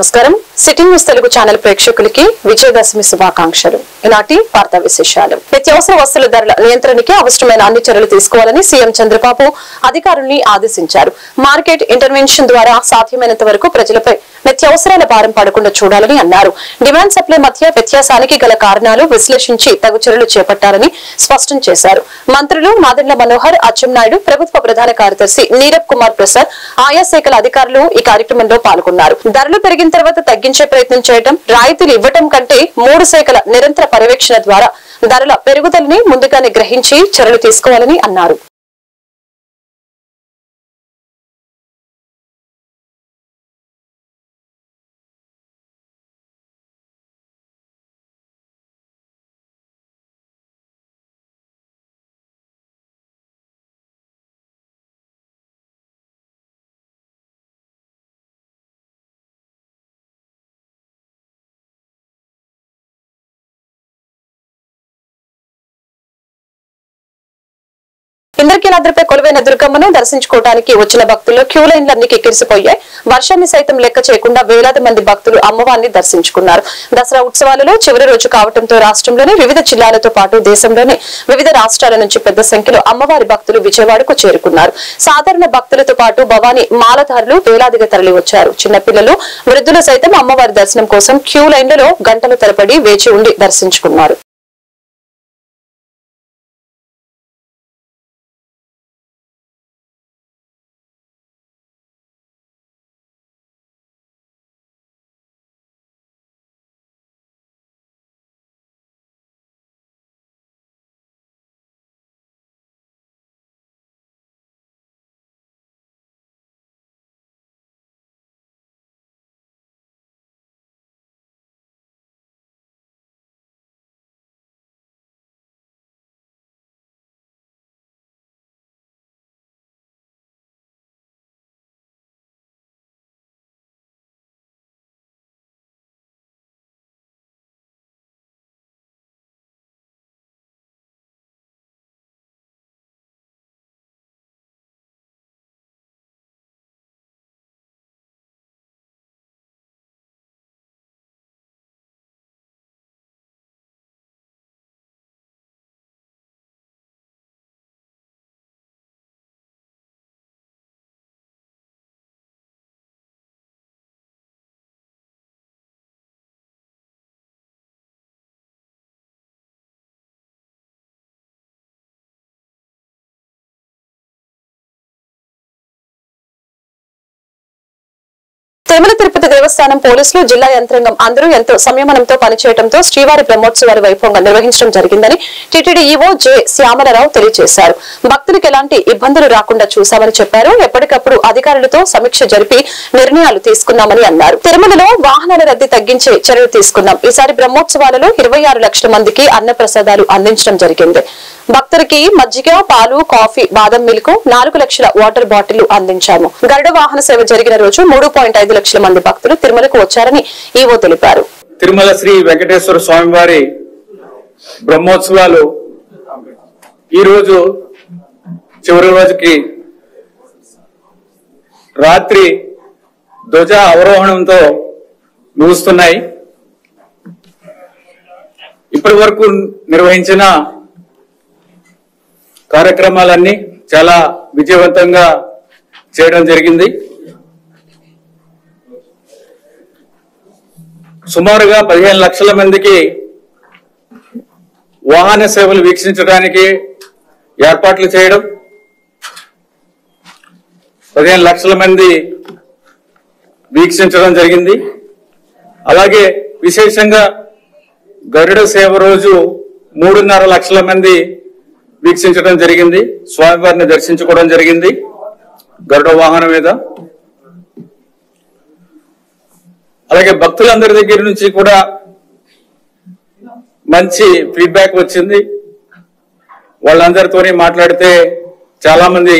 నమస్కారం city news Telugu channel ప్రేక్షకులకి విజయదశమి శుభాకాంక్షలు ఈనాటి వార్తా విశేషాలు నిత్యావసర వస్తువుల ధరల నియంత్రణకి అవసరమైన అన్ని చర్యలు తీసుకోవాలని సీఎం చంద్రబాబు అధికారుల్ని ఆదేశించారు మార్కెట్ ఇంటర్వెన్షన్ ద్వారా సాధ్యమైనంత వరకు ప్రజలపై నిత్యావసరాల భారం పడకుండా చూడాలని అన్నారు డిమాండ్ సప్లై మధ్య వ్యత్యాసానికి గల కారణాలు విశ్లేషించి తగు చర్యలు చేపట్టాలని స్పష్టం చేశారు మంత్రులు నాదెండ్ల మనోహర్ అచ్చెన్నాయుడు ప్రభుత్వ ప్రధాన కార్యదర్శి నీరబ్ కుమార్ ప్రసాద్ ఆయా శాఖల అధికారులు ఈ కార్యక్రమంలో పాల్గొన్నారు ధరలు పెరిగిన తర్వాత తగ్గించే ప్రయత్నం చేయడం రాయితీలు ఇవ్వటం కంటే మూడు శాఖల నిరంతర పర్యవేక్షణ ద్వారా ధరల పెరుగుదలని ముందుగానే గ్రహించి చర్యలు తీసుకోవాలని అన్నారు ఇంద్రకీలాద్రిపై కొలువైన దుర్గమ్మను దర్శించుకోవడానికి వచ్చిన భక్తుల్లో క్యూ లైన్లన్నీ కిక్కిరిసిపోయాయి వర్షాన్ని సైతం లెక్క చేయకుండా వేలాది మంది భక్తులు అమ్మవారిని దర్శించుకున్నారు దసరా ఉత్సవాలలో చివరి రోజు కావడంతో రాష్ట్రంలోని వివిధ జిల్లాలతో పాటు దేశంలోని వివిధ రాష్ట్రాల నుంచి పెద్ద సంఖ్యలో అమ్మవారి భక్తులు విజయవాడకు చేరుకున్నారు సాధారణ భక్తులతో పాటు భవానీ మాలధారులు వేలాదిగా తరలి వచ్చారు చిన్నపిల్లలు వృద్ధులు సైతం అమ్మవారి దర్శనం కోసం క్యూ లైన్లలో గంటల తరబడి వేచి ఉండి దర్శించుకున్నారు తిరుమల తిరుపతి దేవస్థానం పోలీసులు జిల్లా యంత్రాంగం అందరూ ఎంతో సంయమనంతో పనిచేయడంతో శ్రీవారి బ్రహ్మోత్సవాలు వైభవంగా నిర్వహించడం జరిగిందని టీటీడీ ఈవో జె శ్యామలరావు తెలియజేశారు భక్తులకు ఎలాంటి ఇబ్బందులు రాకుండా చూశామని చెప్పారు ఎప్పటికప్పుడు అధికారులతో సమీక్ష జరిపి నిర్ణయాలు తీసుకున్నామని అన్నారు తిరుమలలో వాహనాల రద్దీ తగ్గించే చర్యలు తీసుకున్నాం ఈసారి బ్రహ్మోత్సవాలలో ఇరవై ఆరు లక్షల మందికి అన్న ప్రసాదాలు అందించడం జరిగింది భక్తులకి మజ్జిగ పాలు కాఫీ బాదం మిల్క్ నాలుగు లక్షల వాటర్ బాటిల్ అందించాము గరుడ వాహన సేవ జరిగిన రోజు మూడు పాయింట్ ఐదు లక్షల మంది భక్తులు తిరుమలకు వచ్చారని ఈవో తెలిపారు తిరుమల శ్రీ వెంకటేశ్వర స్వామి వారి బ్రహ్మోత్సవాలు ఈరోజు చివరి రోజుకి రాత్రి ధ్వజ అవరోహణంతో ముగుస్తున్నాయి ఇప్పటి వరకు నిర్వహించిన కార్యక్రమాలన్నీ చాలా విజయవంతంగా చేయడం జరిగింది సుమారుగా పదిహేను లక్షల మందికి వాహన సేవలు వీక్షించడానికి ఏర్పాట్లు చేయడం పదిహేను లక్షల మంది వీక్షించడం జరిగింది అలాగే విశేషంగా గరుడ సేవ రోజు మూడున్నర లక్షల మంది వీక్షించడం జరిగింది స్వామివారిని దర్శించుకోవడం జరిగింది గరుడ వాహనం మీద అలాగే భక్తులందరి దగ్గర నుంచి కూడా మంచి ఫీడ్బ్యాక్ వచ్చింది వాళ్ళందరితోని మాట్లాడితే చాలా మంది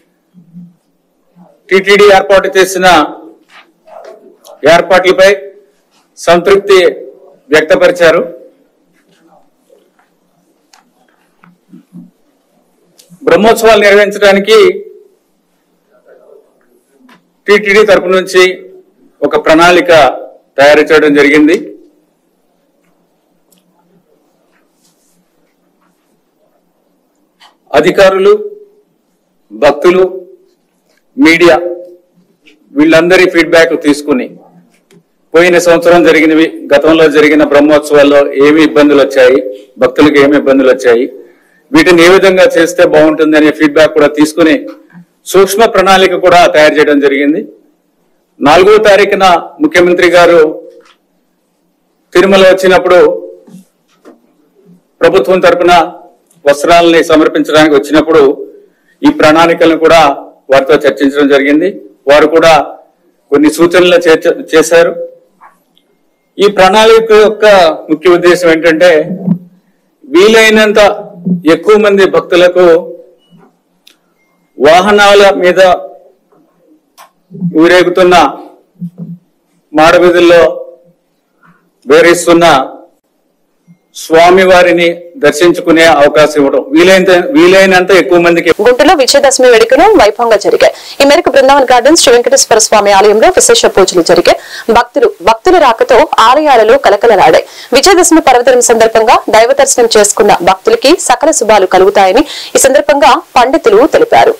టిటిడి ఏర్పాటు చేసిన ఏర్పాట్లపై సంతృప్తి వ్యక్తపరిచారు బ్రహ్మోత్సవాలు నిర్వహించడానికి టిటిడి తరపు నుంచి ఒక ప్రణాళిక తయారు చేయడం జరిగింది అధికారులు భక్తులు మీడియా వీళ్ళందరి ఫీడ్బ్యాక్ తీసుకుని పోయిన సంవత్సరం జరిగినవి గతంలో జరిగిన బ్రహ్మోత్సవాల్లో ఏమి ఇబ్బందులు వచ్చాయి భక్తులకు ఏమి ఇబ్బందులు వచ్చాయి వీటిని ఏ విధంగా చేస్తే బాగుంటుంది అనే ఫీడ్బ్యాక్ కూడా తీసుకుని సూక్ష్మ ప్రణాళిక కూడా తయారు చేయడం జరిగింది నాలుగో తారీఖున ముఖ్యమంత్రి గారు తిరుమల వచ్చినప్పుడు ప్రభుత్వం తరపున వస్త్రాలని సమర్పించడానికి వచ్చినప్పుడు ఈ ప్రణాళికలను కూడా వారితో చర్చించడం జరిగింది వారు కూడా కొన్ని సూచనలు చేర్చ- చేశారు ఈ ప్రణాళిక యొక్క ముఖ్య ఉద్దేశం ఏంటంటే వీలైనంత ఎక్కువ మంది భక్తులకు వాహనాల మీద ఊరేగుతున్న మాడవీధుల్లో వేరిస్తున్న స్వామివారిని దర్శించుకునే అవకాశం ఇవ్వడం వీలైనంత వీలైనంత ఎక్కువ మందికి గుంటూరులో విజయదశమి వేడుకలు వైభవంగా జరిగాయి ఈ మేరకు బృందావన్ గార్డెన్స్ శ్రీ వెంకటేశ్వర స్వామి ఆలయంలో విశేష పూజలు జరిగాయి భక్తులు భక్తుల రాకతో ఆలయాలలో కలకలలాడాయి విజయదశమి పర్వదినం సందర్భంగా దైవ దర్శనం చేసుకున్న భక్తులకి సకల శుభాలు కలుగుతాయని ఈ సందర్భంగా పండితులు తెలిపారు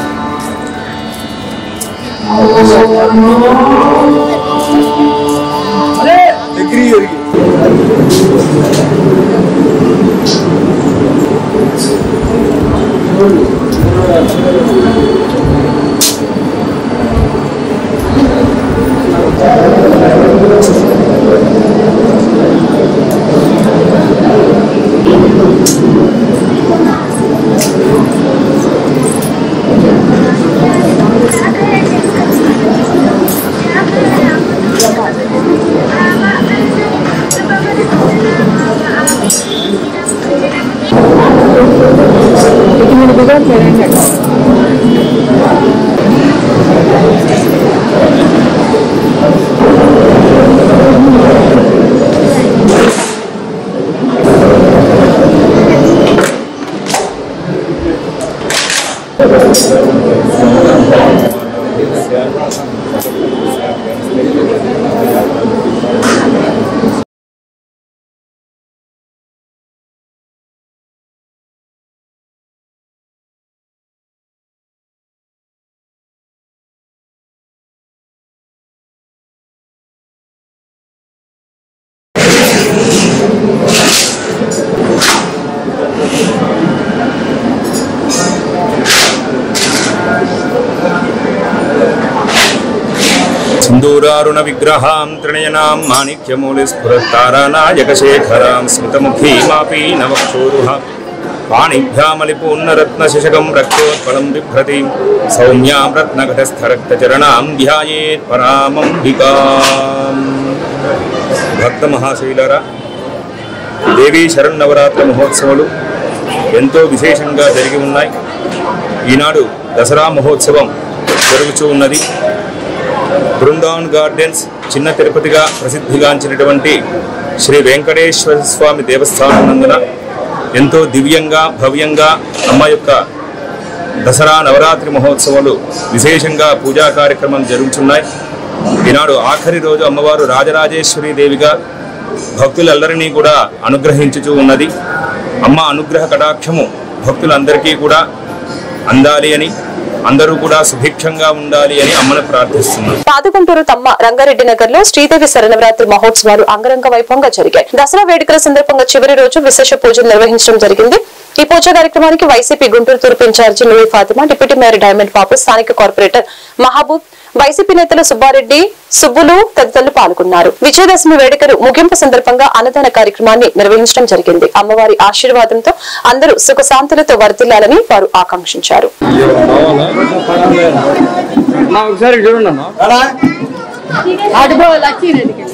సింధూరారుణ విగ్రహాం త్రిణయనాం మాణిక్యమూలిస్ఫురతారానాయకశేఖరాం స్మితముఖీమాపీనవక్షోరుహ పాణిభ్యామలిపూర్ణరత్నశిశకం రక్తోత్పలం బిభ్రతిం సౌమ్యాం రత్నఘటస్థరక్తచరణాం ధ్యాయేత్ పరామంబికాం భక్త మహాశైలరా దేవీ శరన్నవరాత్రి మహోత్సవాలు ఎంతో విశేషంగా జరిగి ఉన్నాయి ఈనాడు దసరా మహోత్సవం జరుగుతూ ఉన్నది బృందావన్ గార్డెన్స్ చిన్న తిరుపతిగా ప్రసిద్ధిగాంచినటువంటి శ్రీ వెంకటేశ్వర స్వామి దేవస్థానం నందున ఎంతో దివ్యంగా భవ్యంగా అమ్మ యొక్క దసరా నవరాత్రి మహోత్సవాలు విశేషంగా పూజా కార్యక్రమాలు జరుగుతున్నాయి ఈనాడు ఆఖరి రోజు అమ్మవారు రాజరాజేశ్వరి దేవిగా భక్తులందరినీ కూడా అనుగ్రహించుతూ ఉన్నది అమ్మ అనుగ్రహ కటాక్షము భక్తులందరికీ కూడా అందాలి అని అందరూ కూడా సుభిక్షంగా ఉండాలి అని అమ్మను ప్రార్థిస్తున్నాం పాదగుంటూరు తమ్మ రంగారెడ్డి నగర్ లో శ్రీదేవి శరణవరాత్రి మహోత్సవాలు అంగరంగ వైభవంగా జరిగాయి దసరా వేడుకల సందర్భంగా చివరి రోజు విశేష పూజలు నిర్వహించడం జరిగింది ఈ పూజా కార్యక్రమానికి వైసీపీ గుంటూరు తూర్పు incharge Noori Fatima deputy mayor diamond Babu స్థానిక కార్పొరేటర్ మహబూబ్ వైసీపీ నేతలు సుబ్బారెడ్డి సుబ్బులు తదితరులు పాల్గొన్నారు విజయదశమి వేడుకలు ముగింపు సందర్భంగా అన్నదాన కార్యక్రమాన్ని నిర్వహించడం జరిగింది అమ్మవారి ఆశీర్వాదంతో అందరూ సుఖశాంతులతో వర్ధిల్లాలని వారు ఆకాంక్షించారు నా ఒకసారి చూడండి అన్న అటుపో లక్ష్మీరెడ్డికి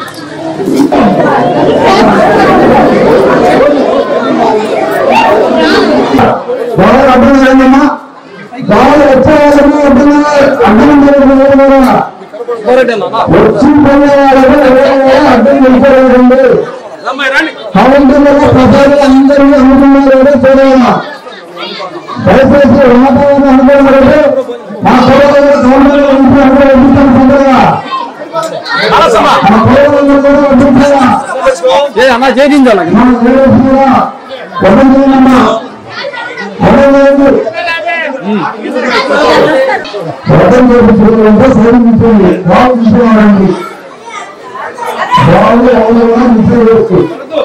బాగా అర్థం చేయండమ్మా బాగా వచ్చే వాళ్ళకి అర్థం అర్థం చేసుకోవాలి కోరటి అన్న వచ్చి పోయే వాళ్ళకి ఎవరైనా అర్థం చేసుకోలేదండి కౌంటర్లలో ప్రజలు అందరినీ అమ్ముకున్నారు చూడాలమ్మా దయచేసి వాతావరణం అనుకున్నారు మా సోదరులు కౌంటర్లో ఉంచి అందరూ ఎందుకు తొందరగా ఆ పిల్లలందరూ కూడా వడ్డించాలా ఏ అన్న చేయించాలి మన లేడీస్ కూడా వడ్డించాలమ్మా వడ్డించలేదు వడ్డం చేపించుకుంటే సైన్ ఇచ్చేది బాగు తీసుకోవాలండి బాగు ఎవరు కూడా తీసేయవచ్చు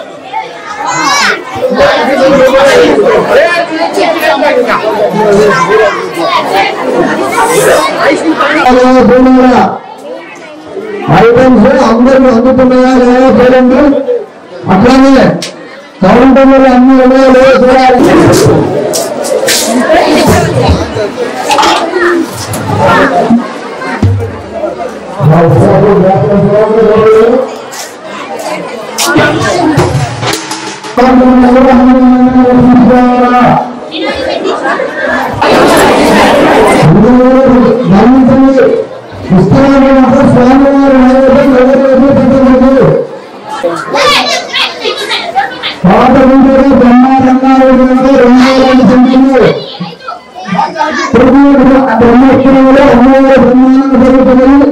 ఐటమ్స్ అందరికి అందుతున్నాయా లేదా చూడండి అట్లానే కౌంటర్లు అన్ని ఉన్నాయా లేదా చూడాలి ఇస్తాను స్వామివారి నైవేద్యం పాత ముందు బ్రహ్మాండంగా రెండు సంఖ్యలు బ్రహ్మోత్సవంలో అమ్మవారి బ్రహ్మాండంగా జరుగుతుంది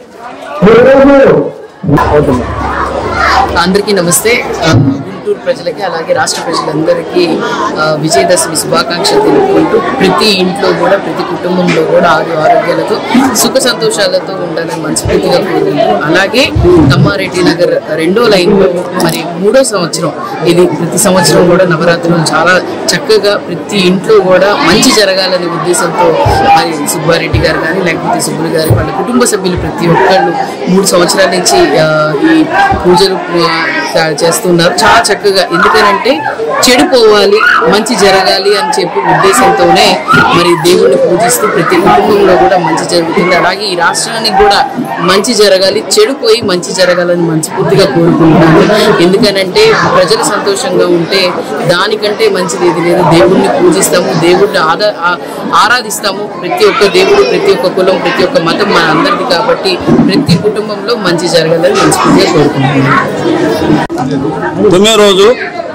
ఈరోజు అందరికీ నమస్తే ఆ, గుంటూరు ప్రజలకి అలాగే రాష్ట్ర ప్రజలందరికీ ఆ, విజయదశమి శుభాకాంక్షలు తెలుపుకుంటూ ప్రతి ఇంట్లో కూడా ప్రతి కుటుంబంలో కూడా ఆరు ఆరోగ్యాలతో సుఖ సంతోషాలతో ఉండాలని మనస్ఫూర్తిగా కోరుకుంటూ అలాగే కమ్మారెడ్డి నగర్ రెండో లైన్లో మరి మూడో సంవత్సరం ఇది ప్రతి సంవత్సరం కూడా నవరాత్రులు చాలా చక్కగా ప్రతి ఇంట్లో కూడా మంచి జరగాలనే ఉద్దేశంతో మరి సుబ్బారెడ్డి గారు కానీ లేకపోతే సుబ్బులు గారు వాళ్ళ కుటుంబ సభ్యులు ప్రతి ఒక్కళ్ళు మూడు సంవత్సరాల నుంచి ఆ, ఈ పూజలు ఆ, చేస్తున్నారు చాలా చక్కగా ఎందుకనంటే చెడిపోవాలి మంచి జరగాలి అని చెప్పి ఉద్దేశంతోనే మరి దేవుణ్ణి పూజిస్తూ ప్రతి కుటుంబంలో కూడా మంచి జరుగుతుంది అలాగే ఈ రాష్ట్రానికి కూడా మంచి జరగాలి చెడిపోయి మంచి జరగాలని మనస్ఫూర్తిగా కోరుకుంటున్నాను ఎందుకనంటే ప్రజలు సంతోషంగా ఉంటే దానికంటే మంచిది ఏది లేదు దేవుణ్ణి పూజిస్తాము దేవుణ్ణి ఆదా ఆ- ఆరాధిస్తాము ప్రతి ఒక్క దేవుడు ప్రతి ఒక్క కులం ప్రతి ఒక్క మతం మన అందరిది కాబట్టి ప్రతి కుటుంబంలో మంచి జరగాలని మనస్ఫూర్తిగా కోరుకుంటున్నాను తొమ్మిదో రోజు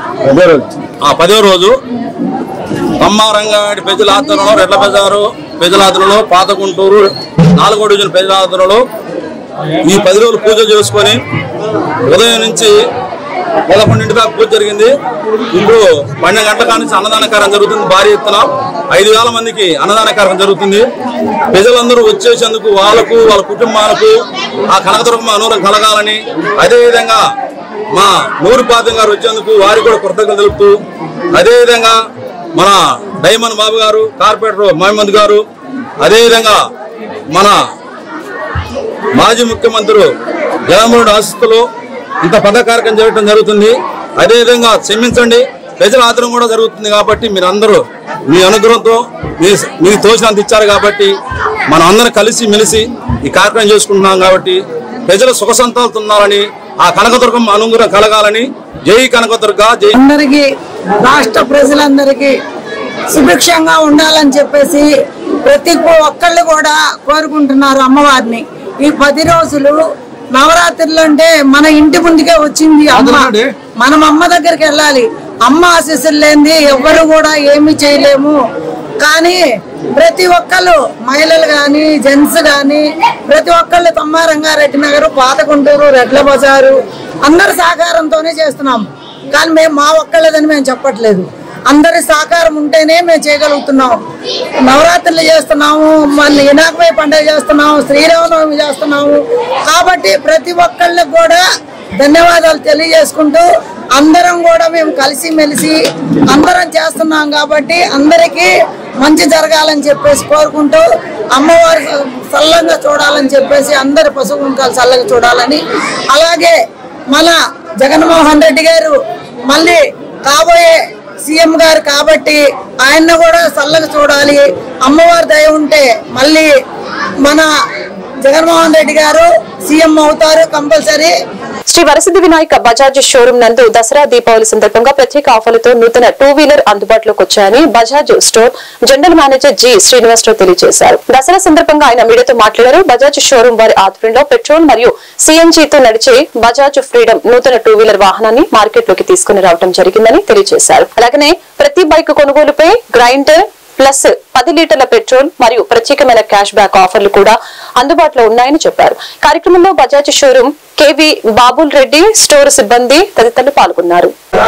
ఆ పదో రోజు అమ్మారంగాడి పెద్దల ఆధ్వర్యంలో రెడ్ల బజారు పెద్దల ఆధ్వర్యంలో పాత గుంటూరు నాలుగో డివిజన్ పెద్దల ఆధ్వర్యంలో ఈ పది రోజులు పూజ చేసుకొని ఉదయం నుంచి పదకొండింటి దాకా పూజ జరిగింది ఇప్పుడు పన్నెండు గంటల కాడ నుంచి అన్నదాన కార్యం జరుగుతుంది భారీ ఎత్తున ఐదు వేల మందికి అన్నదాన కార్యం జరుగుతుంది ప్రజలందరూ వచ్చేసేందుకు వాళ్ళకు వాళ్ళ కుటుంబాలకు ఆ కనకదుర్గమ్మ అనురం కలగాలని అదేవిధంగా మా నూరు పాదం గారు వచ్చేందుకు వారికి కూడా కృతజ్ఞతలు తెలుపుతూ అదేవిధంగా మన డైమండ్ బాబు గారు కార్పొరేటర్ మహమ్మద్ గారు అదేవిధంగా మన మాజీ ముఖ్యమంత్రి జగన్మోహన్ రెడ్డి ఆశిస్తులు ఇంత పెద్ద కార్యక్రమం జరగడం జరుగుతుంది అదేవిధంగా క్షమించండి ప్రజల ఆదరణ కూడా జరుగుతుంది కాబట్టి మీరు అందరూ మీ అనుగ్రహంతో మీ మీకు తోచినంత ఇచ్చారు కాబట్టి మనం అందరం కలిసి మెలిసి ఈ కార్యక్రమం చేసుకుంటున్నాం కాబట్టి ప్రజలు సుఖ సంతాలతో ఉన్నారని ఆ కనకదుర్గం అనుగ్రహం కలగాలని జై కనకదుర్గ జై అందరికీ రాష్ట్ర ప్రజలందరికీ సుభిక్షంగా ఉండాలని చెప్పేసి ప్రతి ఒక్కళ్ళు కూడా కోరుకుంటున్నారు అమ్మవారిని ఈ పది రోజులు నవరాత్రులు అంటే మన ఇంటి ముందుకే వచ్చింది అమ్మ మనం అమ్మ దగ్గరికి వెళ్ళాలి అమ్మ ఆశీస్సులు లేనిది ఎవ్వరు కూడా ఏమీ చేయలేము కానీ ప్రతి ఒక్కళ్ళు మహిళలు కానీ జెంట్స్ కానీ ప్రతి ఒక్కళ్ళు తమ్మ రంగారెడ్డి నగర్ పాతగుంటూరు రెడ్ల బజారు అందరి సహకారంతోనే చేస్తున్నాం కానీ మేము మా ఒక్కళ్ళదని మేము చెప్పట్లేదు అందరి సహకారం ఉంటేనే మేము చేయగలుగుతున్నాం నవరాత్రులు చేస్తున్నాము మళ్ళీ వినాయకమయ పండుగ చేస్తున్నాము శ్రీరామనవమి చేస్తున్నాము కాబట్టి ప్రతి ఒక్కళ్ళకి కూడా ధన్యవాదాలు తెలియజేసుకుంటూ అందరం కూడా మేము కలిసి మెలిసి అందరం చేస్తున్నాం కాబట్టి అందరికీ మంచి జరగాలని చెప్పేసి కోరుకుంటూ అమ్మవారి చల్లంగా చూడాలని చెప్పేసి అందరి పశువు కుంకాలు చల్లగా చూడాలని అలాగే మన జగన్మోహన్ రెడ్డి గారు మళ్ళీ కాబోయే సీఎం గారు కాబట్టి ఆయన కూడా చల్లగా చూడాలి అమ్మవారి దయ ఉంటే మళ్ళీ మన జగన్మోహన్ రెడ్డి గారు సీఎం అవుతారు కంపల్సరీ శ్రీ వరసిద్ధి వినాయక బజాజ్ షోరూం నందు దసరా దీపావళి సందర్భంగా ప్రత్యేక ఆఫర్లతో నూతన టూ వీలర్ అందుబాటులోకి వచ్చాయని Bajaj store general manager G Srinivasarao తెలియజేశారు దసరా సందర్భంగా ఆయన మీడియాతో మాట్లాడారు బజాజ్ షోరూం వారి ఆధ్వర్యంలో పెట్రోల్ మరియు సిఎన్జీతో నడిచే బజాజ్ ఫ్రీడమ్ నూతన టూ వీలర్ వాహనాన్ని మార్కెట్ లోకి తీసుకుని రావడం జరిగిందని తెలియజేశారు అలాగనే ప్రతి బైక్ కొనుగోలుపై గ్రైండర్ ప్లస్ పది లీటర్ల పెట్రోల్ మరియు ప్రత్యేకమైన క్యాష్ బ్యాక్ ఆఫర్లు కూడా అందుబాటులో ఉన్నాయని చెప్పారు కార్యక్రమంలో Bajaj showroom KV Babul Reddy store సిబ్బంది తదితరులు పాల్గొన్నారు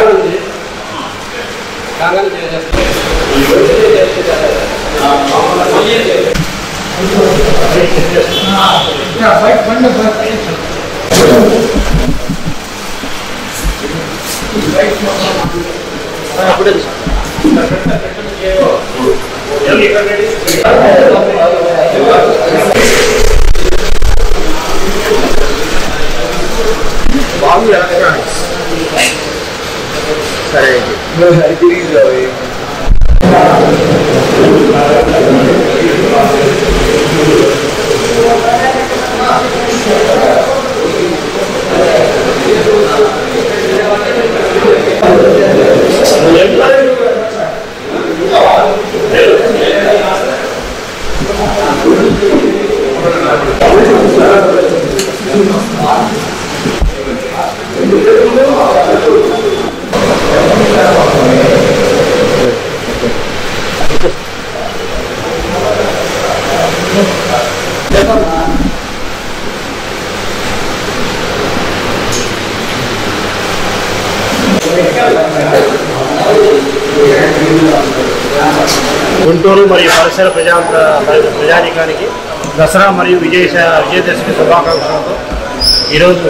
గుంటూరు మరియు పరిసర ప్రజా ప్రజానికానికి దసరా మరియు విజయ విజయదశమి శుభాకాంక్షలతో ఈరోజు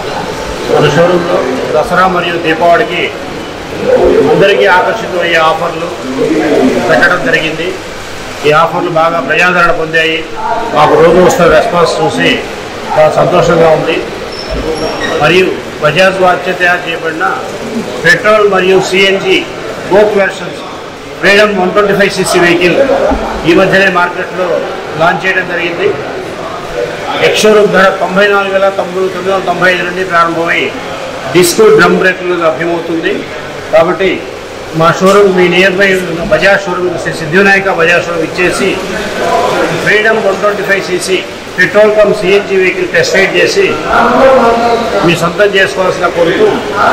మన షోరూంలో దసరా మరియు దీపావళికి అందరికీ ఆకర్షితమయ్యే ఆఫర్లు పెట్టడం జరిగింది ఈ ఆఫర్లు బాగా ప్రజాదరణ పొందాయి మాకు రోజు వస్తున్న రెస్పాన్స్ చూసి చాలా సంతోషంగా ఉంది మరియు బజాజ్ వారిచే తయారు చేయబడిన పెట్రోల్ మరియు CNG both versions freedom one twenty five CC vehicle ఈ మధ్యనే మార్కెట్లో లాంచ్ చేయడం జరిగింది ఎక్స్షోరూమ్ ధర తొంభై నాలుగు వేల తొంభై తొమ్మిది వందల తొంభై ఐదు నుండి ప్రారంభమై డిస్కో డ్రమ్ బ్రేక్లు లభ్యమవుతుంది కాబట్టి మా షోరూమ్ మీ నియర్ బై ఉన్న బజాజ్ షోరూమ్ శ్రీ సిద్ధివినాయక బజాజ్ షోరూమ్ ఇచ్చేసి freedom one twenty five CC petrol cum CNG vehicle test ride చేసి మీ సొంతం చేసుకోవాల్సిన కోరుతూ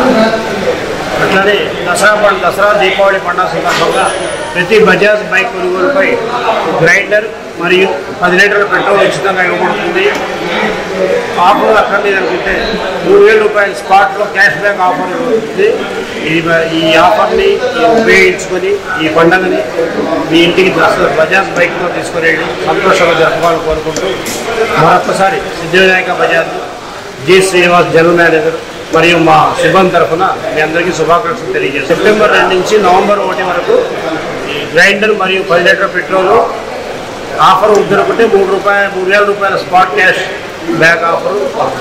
అట్లానే దసరా పండుగ దసరా దీపావళి పండుగ సందర్భంగా ప్రతి బజాజ్ బైక్ కొనుగోలుపై గ్రైండర్ మరియు పది లీటర్ల పెట్రోల్ ఉచితంగా ఇవ్వబడుతుంది ఆఫర్ అక్కర్లేదు అనుకుంటే మూడు వేల రూపాయల స్పాట్లో క్యాష్ బ్యాక్ ఆఫర్ ఉంది ఇది మ- ఈ ఆఫర్ని ఉపయోగించుకొని ఈ పండుగని మీ ఇంటికి దసరా బజాజ్ బైక్తో తీసుకుని సంతోషంగా జరపాలని కోరుకుంటూ మరొకసారి Siddhivinayaka Bajaj G Srinivas general manager మరియు మా సిబ్బంది తరఫున మీ అందరికీ శుభాకాంక్షలు తెలియజేస్తాం సెప్టెంబర్ రెండు నుంచి నవంబర్ ఒకటి వరకు ఈ గ్రైండర్ మరియు పది లీటర్ పెట్రోల్ ఆఫర్ దొరికితే మూడు రూపాయల మూడు వేల రూపాయల స్పాట్ క్యాష్ బ్యాక్ ఆఫర్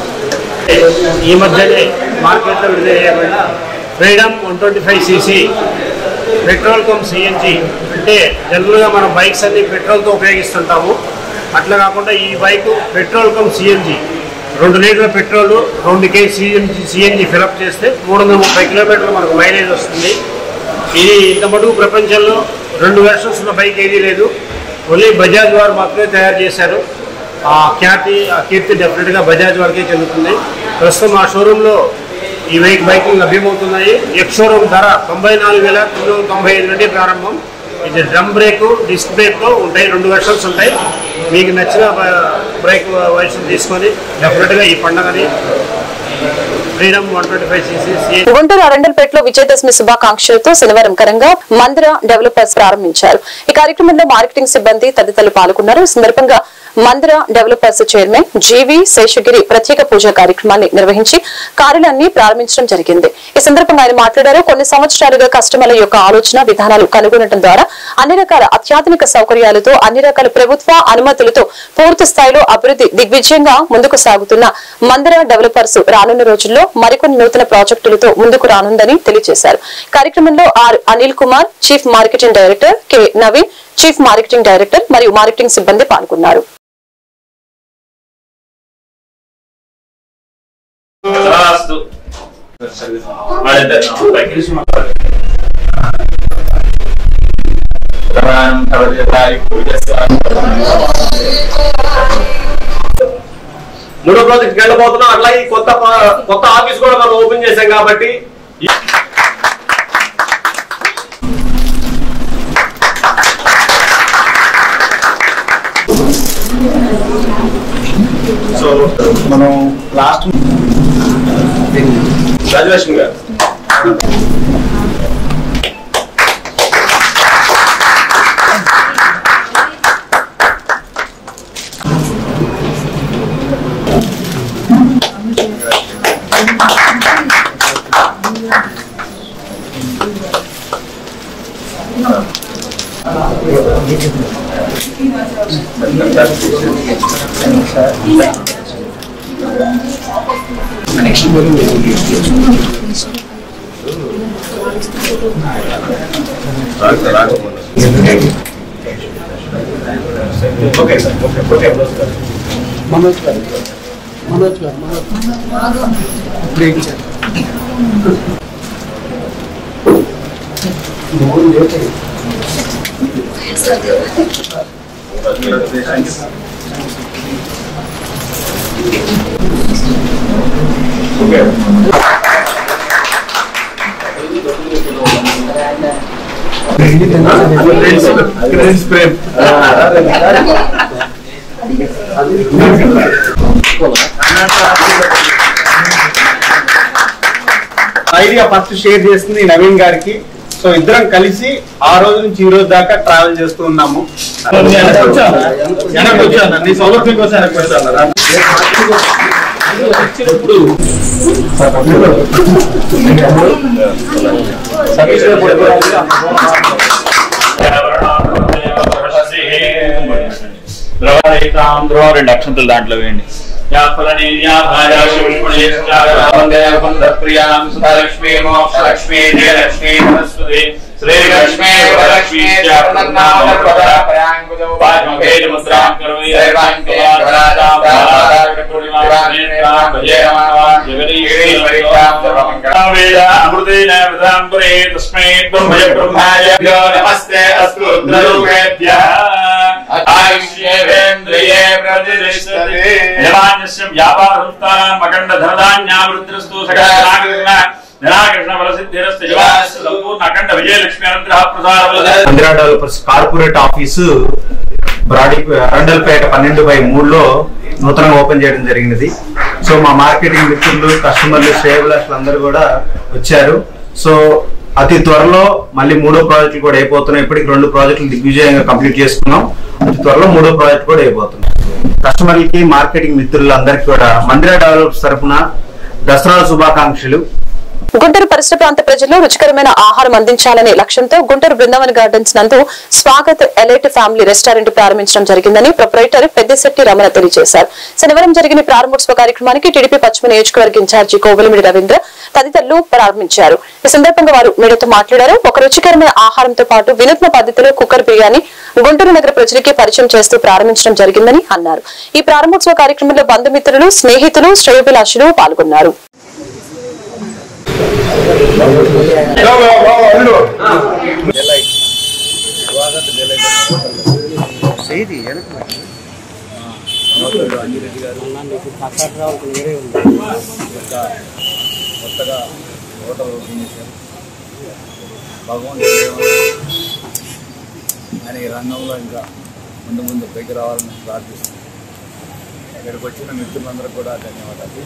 ఈ మధ్యనే మార్కెట్లో విడుదల చేయబడిన freedom one twenty five CC petrol cum CNG అంటే జనరల్గా మనం బైక్స్ అన్ని పెట్రోల్తో ఉపయోగిస్తుంటాము అట్లా కాకుండా ఈ బైక్ పెట్రోల్ కమ్ సిఎన్జి రెండు లీటర్ల పెట్రోల్ రెండు కేజీ సిఎన్జి సిఎన్జి ఫిలప్ చేస్తే మూడు వందల ముప్పై కిలోమీటర్లు మనకు మైలేజ్ వస్తుంది ఇది ఇంత మటుకు ప్రపంచంలో రెండు వెర్షన్స్ ఉన్న బైక్ ఏదీ లేదు ఓన్లీ బజాజ్ వారు మాత్రమే తయారు చేశారు ఆ ఖ్యాతి ఆ కీర్తి డెఫినెట్గా బజాజ్ వారికే చెందుతుంది ప్రస్తుతం మా షోరూంలో ఈ బైక్ బైకులు లభ్యమవుతున్నాయి ఎక్స్ షోరూమ్ ధర తొంభై నాలుగు వేల తొమ్మిది వందల తొంభై ఐదు నుండి ప్రారంభం ఇది డ్రమ్ బ్రేక్ డిస్క్ బ్రేక్ ఉంటాయి రెండు వెర్షన్స్ ఉంటాయి మీకు నచ్చిన బ- బ్రేక్ వర్షన్ తీసుకొని డెఫినెట్గా ఈ పండుగని freedom one twenty five CC Guntur అరండల్పేటలో విజయదశమి శుభాకాంక్షలతో శనివారం కరంగా మందిర డెవలపర్స్ ప్రారంభించారు ఈ కార్యక్రమంలో మార్కెటింగ్ సిబ్బంది తదితరులు పాల్గొన్నారు ఈ సందర్భంగా మందిర డెవలపర్స్ చైర్మన్ జీవి శేషగిరి ప్రత్యేక పూజా కార్యక్రమాన్ని నిర్వహించి కార్యాలయాన్ని ప్రారంభించడం జరిగింది ఈ సందర్భంగా ఆయన మాట్లాడారు కొన్ని సంవత్సరాలుగా కస్టమర్ల యొక్క ఆలోచన విధానాలు కనుగొనడం ద్వారా అన్ని రకాల అత్యాధునిక సౌకర్యాలతో అన్ని రకాల ప్రభుత్వ అనుమతులతో పూర్తి స్థాయిలో అభివృద్ధి దిగ్విజయంగా ముందుకు సాగుతున్న మందిర డెవలపర్స్ రానున్న రోజుల్లో మరికొన్ని నూతన ప్రాజెక్టులతో ముందుకు రానుందని తెలియజేశారు కార్యక్రమంలో R Anil Kumar chief marketing director K Naveen chief marketing director మరియు మార్కెటింగ్ సిబ్బంది పాల్గొన్నారు రాస్తూ మూడో ప్రాజెక్ట్ వెళ్ళబోతున్నాం అట్లాగే ఈ కొత్త ప- కొత్త ఆఫీస్ కూడా మనం ఓపెన్ చేశాం కాబట్టి మనం లాస్ట్ రాజలక్ష్మి గారు okay sir okay okay Manoj గారు మనోజ్ గారు మనోజ్ బ్రేక్ ఇచ్చారు friends Prem idea first share చేస్తుంది నవీన్ గారికి సో ఇద్దరం కలిసి ఆ రోజు నుంచి ఈ రోజు దాకా ట్రావెల్ చేస్తూ ఉన్నాము వెనక్కి వచ్చాను నీ సౌలభ్యం కోసం వెనక్కి వచ్చాను వచ్చినప్పుడు రెండు అక్షంతలు దాంట్లో వేయండి లక్ష్మీ మోక్ష లక్ష్మీ జయలక్ష్మీ సరస్వతి శ్రీలక్ష్మీ వరలక్ష్మీ అమృతేన వృతాం పురే తస్మై బ్రహ్మయ బ్రహ్మాయ నమస్తే అస్తు రుద్రరూపేభ్యः ఆయుష్యేంద్రియే ప్రతిష్టతే యమాన్యస్య వ్యాపారస్థానం అఖండ ధనధాన్యావృద్ధిరస్తు సకల నాగరిక నిరాకృష్ణ బలసిద్ధిరస్తు యువాస్య సంపూర్ణ అఖండ Vijayalakshmi Anugraha Prasada Mandira developers corporate office Brodie Arundelpet పన్నెండు బై మూడులో నూతనంగా ఓపెన్ చేయడం జరిగినది సో మా మార్కెటింగ్ మిత్రులు కస్టమర్లు శ్రేయభిలాషులు అందరూ కూడా వచ్చారు సో అతి త్వరలో మళ్ళీ మూడో ప్రాజెక్టులు కూడా అయిపోతున్నాయి ఇప్పటికి రెండు ప్రాజెక్టులు దిగ్విజయంగా కంప్లీట్ చేసుకున్నాం అతి త్వరలో మూడో ప్రాజెక్ట్ కూడా అయిపోతున్నాం కస్టమర్లకి మార్కెటింగ్ మిత్రులందరికీ కూడా మందిరా డెవలపర్స్ తరఫున దసరా శుభాకాంక్షలు గుంటూరు పరిసర ప్రాంత ప్రజలు రుచికరమైన ఆహారం అందించాలనే లక్ష్యంతో గుంటూరు బృందావన్ గార్డెన్స్ నందు స్వాగత్ ఎలైట్ ఫ్యామిలీ రెస్టారెంట్ ప్రారంభించడం జరిగిందని ప్రొపరైటర్ పెద్దిశెట్టి రమణ తెలియజేశారు శనివారం జరిగిన ప్రారంభోత్సవ కార్యక్రమానికి టీడీపీ పశ్చిమ నియోజకవర్గ ఇన్ఛార్జి కోవలమిడి రవీంద్ర తదితరులు ప్రారంభించారు ఈ సందర్భంగా వారు మీడియాతో మాట్లాడారు ఒక రుచికరమైన ఆహారంతో పాటు వినూత్న పద్ధతిలో కుక్కర్ బిర్యానీ గుంటూరు నగర ప్రజలకి పరిచయం చేస్తూ ప్రారంభించడం జరిగిందని అన్నారు ఈ ప్రారంభోత్సవ కార్యక్రమంలో బంధుమిత్రులు స్నేహితులు శ్రేయోభిలాషులు పాల్గొన్నారు అంజిరెడ్డి గారు కొత్తగా హోటల్ ఓపెన్ చేశారు భగవంతుడు దేవన్ ఆయన ఈ రంగంలో ఇంకా ముందు ముందు పైకి రావాలని ప్రార్థిస్తున్నాను ఇక్కడికి వచ్చిన మిత్రులందరూ కూడా ధన్యవాదాలు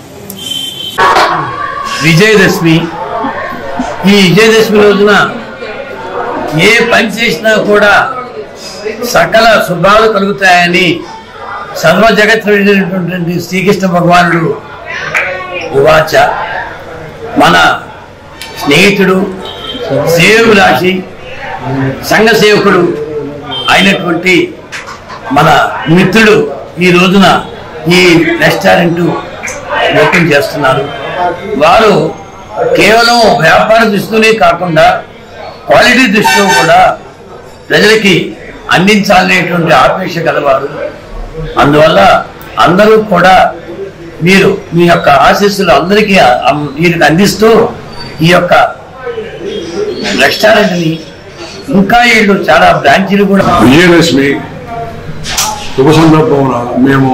విజయదశమి ఈ విజయదశమి రోజున ఏ పని చేసినా కూడా సకల శుభాలు కలుగుతాయని సర్వ జగత్తుడైనటువంటి శ్రీకృష్ణ భగవానుడు ఉవాచ మన స్నేహితుడు సేవులాచి సంఘ సేవకుడు అయినటువంటి మన మిత్రుడు ఈ రోజున ఈ రెస్టారెంట్ ఓపెన్ చేస్తున్నారు వారు కేవలం వ్యాపార దృష్టిలోనే కాకుండా క్వాలిటీ దృష్టిలో కూడా ప్రజలకి అందించాలనేటువంటి ఆపేక్ష గలవారు అందువల్ల అందరూ కూడా మీరు మీ యొక్క ఆశీస్సులు అందరికీ అం- వీరికి అందిస్తూ ఈ యొక్క రెస్టారెంట్ని ఇంకా వీళ్ళు చాలా బ్రాంచీలు కూడా విజయలక్ష్మి శుభ సందర్భంలో మేము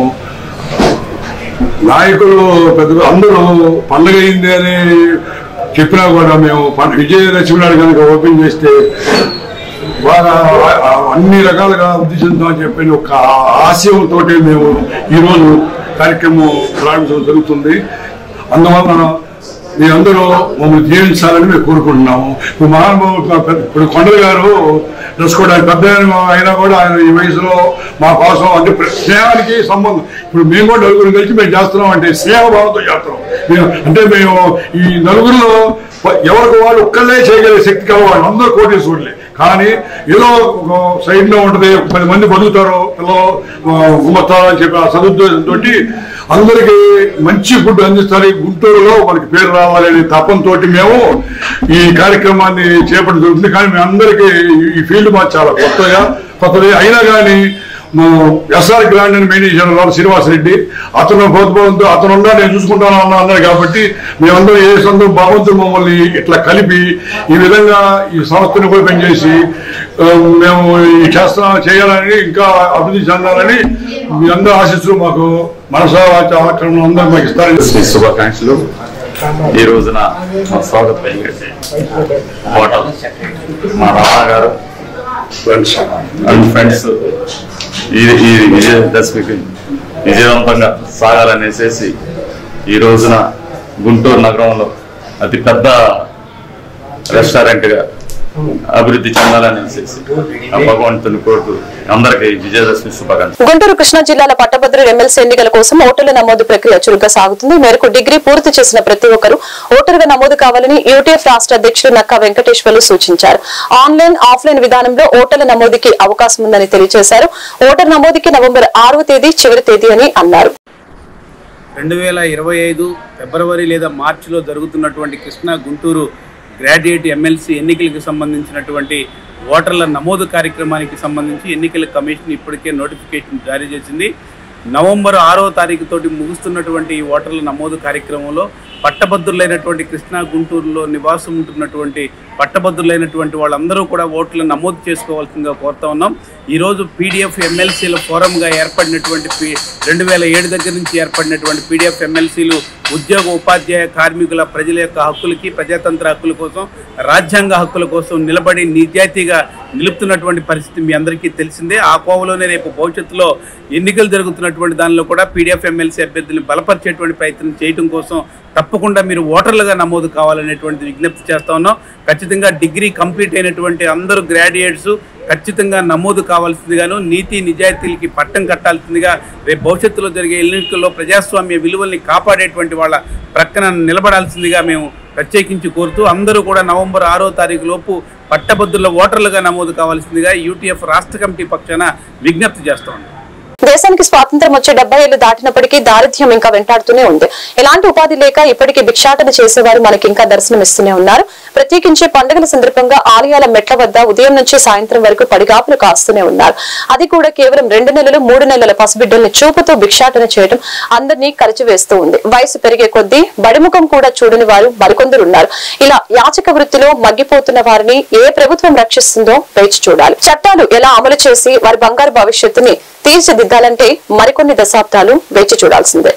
నాయకులు పెద్ద అందరూ పండగ అయింది అని చెప్పినా కూడా మేము పం- విజయలక్ష్మి నాడు కనుక ఓపెన్ చేస్తే బాగా అన్ని రకాలుగా వృద్ధి చెందుతామని చెప్పి ఒక ఆశయంతో మేము ఈరోజు కార్యక్రమం ప్రారంభించడం జరుగుతుంది అందువలన మీరందరూ మమ్మల్ని జీవించాలని మేము కోరుకుంటున్నాము ఇప్పుడు మహానుభావుడు ఇప్పుడు కొండల గారు డ్రెస్ కూడా పెద్ద ఆయన అయినా కూడా ఆయన ఈ వయసులో మా కోసం అంటే ప్ర- స్నేహానికి సంబంధం ఇప్పుడు మేము కూడా నలుగురు కలిసి మేము చేస్తున్నాం అంటే స్నేహభావంతో చేస్తున్నాం మేము- అంటే మేము ఈ నలుగురిలో ఎవరికి వాళ్ళు ఒక్కళ్ళే చేయగలిగే శక్తి కలవాళ్ళు అందరూ కోటేశ్వరులే కానీ ఏదో ఒక సైడ్ లో ఉంటది ఒక పది మంది బతుకుతారు పిల్లలు ఆ, గుమ్మత్తారు అని చెప్పి ఆ సదుద్దేశంతో అందరికి మంచి ఫుడ్ అందిస్తారు ఈ గుంటూరులో మనకి పేరు రావాలనే తపంతో మేము ఈ కార్యక్రమాన్ని చేపట్టడం జరుగుతుంది కానీ మీ అందరికీ ఈ- ఈ ఫీల్డ్ మాకు చాలా కొత్తగా కొత్తది అయినా కానీ ఎస్ఆర్ గ్రాండ్ అని మేనేజర్ గారు శ్రీనివాస్ రెడ్డి అతను ప్రోత్సాహంతో అతను ఉన్నా నేను చూసుకుంటాను అన్న అన్నారు కాబట్టి మేమందరం ఏ సందర్భం భగవంతుడు మమ్మల్ని ఇట్లా కలిపి ఈ విధంగా ఈ సంస్థను కూడా పనిచేసి ఆ, మేము ఈ చేస్తా చేయాలని ఇంకా అభివృద్ధి చెందాలని మీ అందరూ ఆశిస్తూ మాకు మనసా వాచ ఆక్రమణ అందరూ మాకు ఇస్తారని శ్రీ శుభాకాంక్షలు ఈ రోజున మా స్వాగత పలికేసి హోటల్ మా రామా గారు ఫ్రెండ్స్ అండ్ ఫ్రెండ్స్ ఈ ఈ విజయదశమికి విజయవంతంగా సాగాలనేసేసి ఈ రోజున గుంటూరు నగరంలో అతి పెద్ద రెస్టారెంట్ గా అభివృద్ధి చెందాలనేసేసి ఆ భగవంతుని కోరుతూ అందరికీ విజయదశమి శుభాకాంక్షలు గుంటూరు కృష్ణా జిల్లాల పట్టభద్రుల ఎమ్మెల్సీ ఎన్నికల కోసం ఓటర్ల నమోదు ప్రక్రియ చురుగ్గా సాగుతుంది ఈ మేరకు డిగ్రీ పూర్తి చేసిన ప్రతి ఒక్కరూ ఓటరుగా నమోదు కావాలని యూటీఎఫ్ రాష్ట్ర అధ్యక్షుడు నక్కా వెంకటేశ్వర్లు సూచించారు ఆన్లైన్ ఆఫ్లైన్ విధానంలో ఓటర్ల నమోదుకి అవకాశం ఉందని తెలియజేశారు ఓటర్ నమోదుకి నవంబర్ ఆరవ తేదీ చివరి తేదీ అని అన్నారు రెండు వేల ఇరవై ఐదు ఫిబ్రవరి లేదా మార్చిలో జరుగుతున్నటువంటి కృష్ణా గుంటూరు గ్రాడ్యుయేట్ ఎమ్మెల్సీ ఎన్నికలకు సంబంధించినటువంటి ఓటర్ల నమోదు కార్యక్రమానికి సంబంధించి ఎన్నికల కమిషన్ ఇప్పటికే నోటిఫికేషన్ జారీ చేసింది నవంబర్ ఆరో తారీఖు తోటి ముగుస్తున్నటువంటి ఈ ఓటర్ల నమోదు కార్యక్రమంలో పట్టభద్రులైనటువంటి కృష్ణా గుంటూరులో నివాసం ఉంటున్నటువంటి పట్టభద్రులైనటువంటి వాళ్ళందరూ కూడా ఓట్లు నమోదు చేసుకోవాల్సిందిగా కోరుతా ఉన్నాం ఈరోజు పీడిఎఫ్ ఎమ్మెల్సీల ఫోరంగా ఏర్పడినటువంటి పి రెండు వేల ఏడు దగ్గర నుంచి ఏర్పడినటువంటి పీడిఎఫ్ ఎమ్మెల్సీలు ఉద్యోగ ఉపాధ్యాయ కార్మికుల ప్రజల యొక్క హక్కులకి ప్రజాతంత్ర హక్కుల కోసం రాజ్యాంగ హక్కుల కోసం నిలబడి నిజాయితీగా నిలుపుతున్నటువంటి పరిస్థితి మీ అందరికీ తెలిసిందే ఆ కోవలోనే రేపు భవిష్యత్తులో ఎన్నికలు జరుగుతున్నటువంటి దానిలో కూడా పీడిఎఫ్ ఎమ్మెల్సీ అభ్యర్థులను బలపరిచేటువంటి ప్రయత్నం చేయడం కోసం తప్పకుండా మీరు ఓటర్లుగా నమోదు కావాలనేటువంటి విజ్ఞప్తి చేస్తా ఉన్నాం ఖచ్చితంగా డిగ్రీ కంప్లీట్ అయినటువంటి అందరూ గ్రాడ్యుయేట్స్ ఖచ్చితంగా నమోదు కావాల్సిందిగాను నీతి నిజాయితీలకి పట్టం కట్టాల్సిందిగా రేపు భవిష్యత్తులో జరిగే ఎన్నికల్లో ప్రజాస్వామ్య విలువల్ని కాపాడేటువంటి వాళ్ళ ప్రక్కన నిలబడాల్సిందిగా మేము ప్రత్యేకించి కోరుతూ అందరూ కూడా నవంబర్ ఆరో తారీఖు లోపు పట్టభద్రుల ఓటర్లుగా నమోదు కావాల్సిందిగా యూటీఎఫ్ రాష్ట్ర కమిటీ పక్షాన విజ్ఞప్తి చేస్తా ఉన్నాం దేశానికి స్వాతంత్రం వచ్చే డెబ్బై ఏళ్లు దాటినప్పటికీ దారిద్ర్యం ఇంకా వెంటాడుతూనే ఉంది ఎలాంటి ఉపాధి లేక ఇప్పటికీ భిక్షాటన చేసేవారు మనకి ఇంకా దర్శనమిస్తూనే ఉన్నారు ప్రత్యేకించి పండుగల సందర్భంగా ఆలయాల మెట్ల వద్ద ఉదయం నుంచి సాయంత్రం వరకు పడిగాపులు కాస్తూనే ఉన్నారు అది కూడా కేవలం రెండు నెలలు మూడు నెలల పసిబిడ్డల్ని చూపుతూ భిక్షాటన చేయడం అందరినీ కలిచివేస్తూ ఉంది వయసు పెరిగే కొద్దీ బడిముఖం కూడా చూడని వారు మరికొందరు ఉన్నారు ఇలా యాచక వృత్తిలో మగ్గిపోతున్న వారిని ఏ ప్రభుత్వం రక్షిస్తుందో వేచి చూడాలి చట్టాలు ఎలా అమలు చేసి వారి బంగారు భవిష్యత్తుని తీర్చిదిద్దాలంటే మరికొన్ని దశాబ్దాలు వేచి చూడాల్సిందే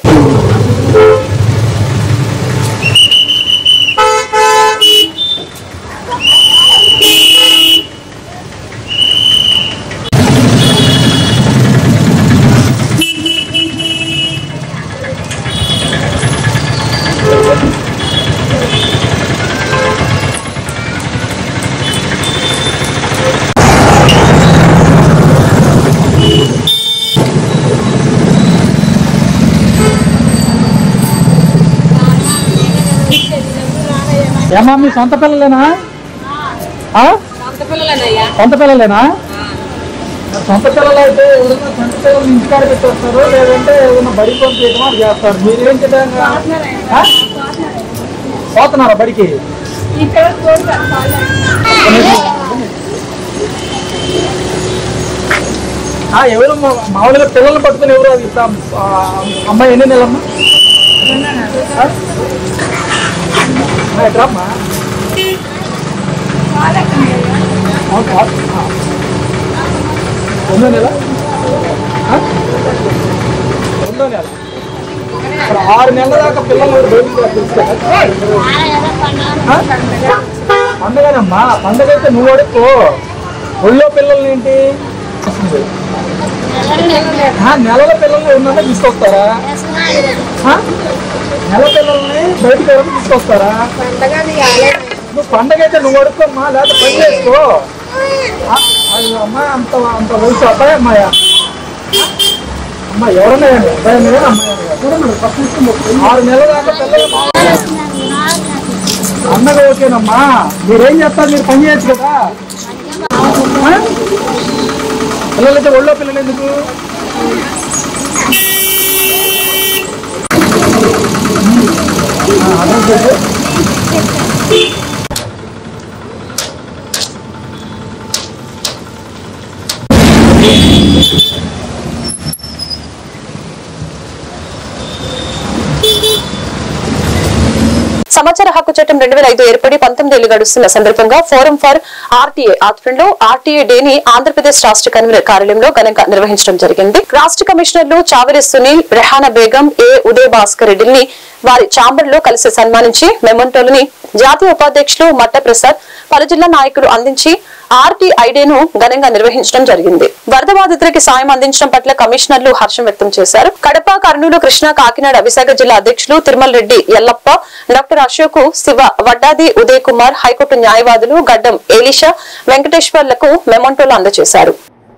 ఏమా మీ సొంత పిల్లలేనా ఆ? సొంత పిల్లలేనా సొంత పిల్లలు అయితే ఎవరైనా సొంత పిల్లలు ఇంటికాడ పెట్టేస్తారు లేదంటే ఏదైనా బడి పంపించడం అది చేస్తారు మీరు ఏం చేద్దాం పోతున్నారా బడికి ఆ, ఎవరు మా- మామూలుగా పిల్లల్ని పట్టుకుని ఎవరు అది ఇస్తాం ఆ, అమ్మాయి ఎన్ని నెలమ్మా ఆ? అమ్మాయి ఎట్రా అమ్మా అవును, కాదు. ఆ. రెండో నెల ఆ? రెండో నెల మరి ఆరు నెలల దాకా పిల్లలు బయటికి తెలుసు పండగనమ్మా పండగ అయితే నువ్వు అడుక్కో ఒళ్ళో పిల్లల్ని ఏంటి ఆ, నెలల పిల్లల్ని ఉన్నదే తీసుకొస్తారా ఆ? నెల పిల్లల్ని బయటికి ఎవరైనా తీసుకొస్తారా నువ్వు పండగ అయితే నువ్వు అడుక్కోమ్మా లేకపోతే పని చేసుకో ఆ, అయ్యో అమ్మాయి అంత అంత వయసు అబ్బాయి అమ్మాయా అమ్మా ఎవరన్నా కానీ అబ్బాయి అమ్మాయి అమ్మాయి ఆరు నెలల దాకా పిల్లలు అన్నగా ఓకేనమ్మా మీరేం చేస్తారు మీరు పని చేయొచ్చు కదా ఆ? పిల్లలైతే ఒళ్ళో పిల్లలు ఎందుకు ఆ, అర్థం చేసి సమాచార హక్కు చట్టం రెండు వేల ఐదు ఏర్పడి పంతొమ్మిది ఏళ్లు గడుస్తున్న సందర్భంగా ఫోరం ఫర్ ఆర్టీఏ ఆధ్వర్యంలో ఆర్టీఏ డేని ఆంధ్రప్రదేశ్ రాష్ట్ర కన్వీనర్ కార్యాలయంలో ఘనంగా నిర్వహించడం జరిగింది రాష్ట్ర కమిషనర్లు చావరి సునీల్ రెహానా బేగం ఏ ఉదయ్ భాస్కర్ రెడ్డిని వారి ఛాంబర్ లో కలిసి సన్మానించి మెమంటోలని జాతీయ ఉపాధ్యక్షులు మట్ట ప్రసాద్ పలు జిల్లా నాయకులు అందించి ఆర్టీఐ డేను ఘనంగా నిర్వహించడం జరిగింది వరద బాధితులకి సాయం అందించడం పట్ల కమిషనర్లు హర్షం వ్యక్తం చేశారు కడప కర్నూలు కృష్ణా కాకినాడ విశాఖ జిల్లా అధ్యక్షులు తిరుమల రెడ్డి ఎల్లప్ప డాక్టర్ అశోక్ శివ వడ్డాది ఉదయ్ కుమార్ హైకోర్టు న్యాయవాదులు గడ్డం ఏలిషా వెంకటేశ్వర్లకు మెమంటోలు అందజేశారు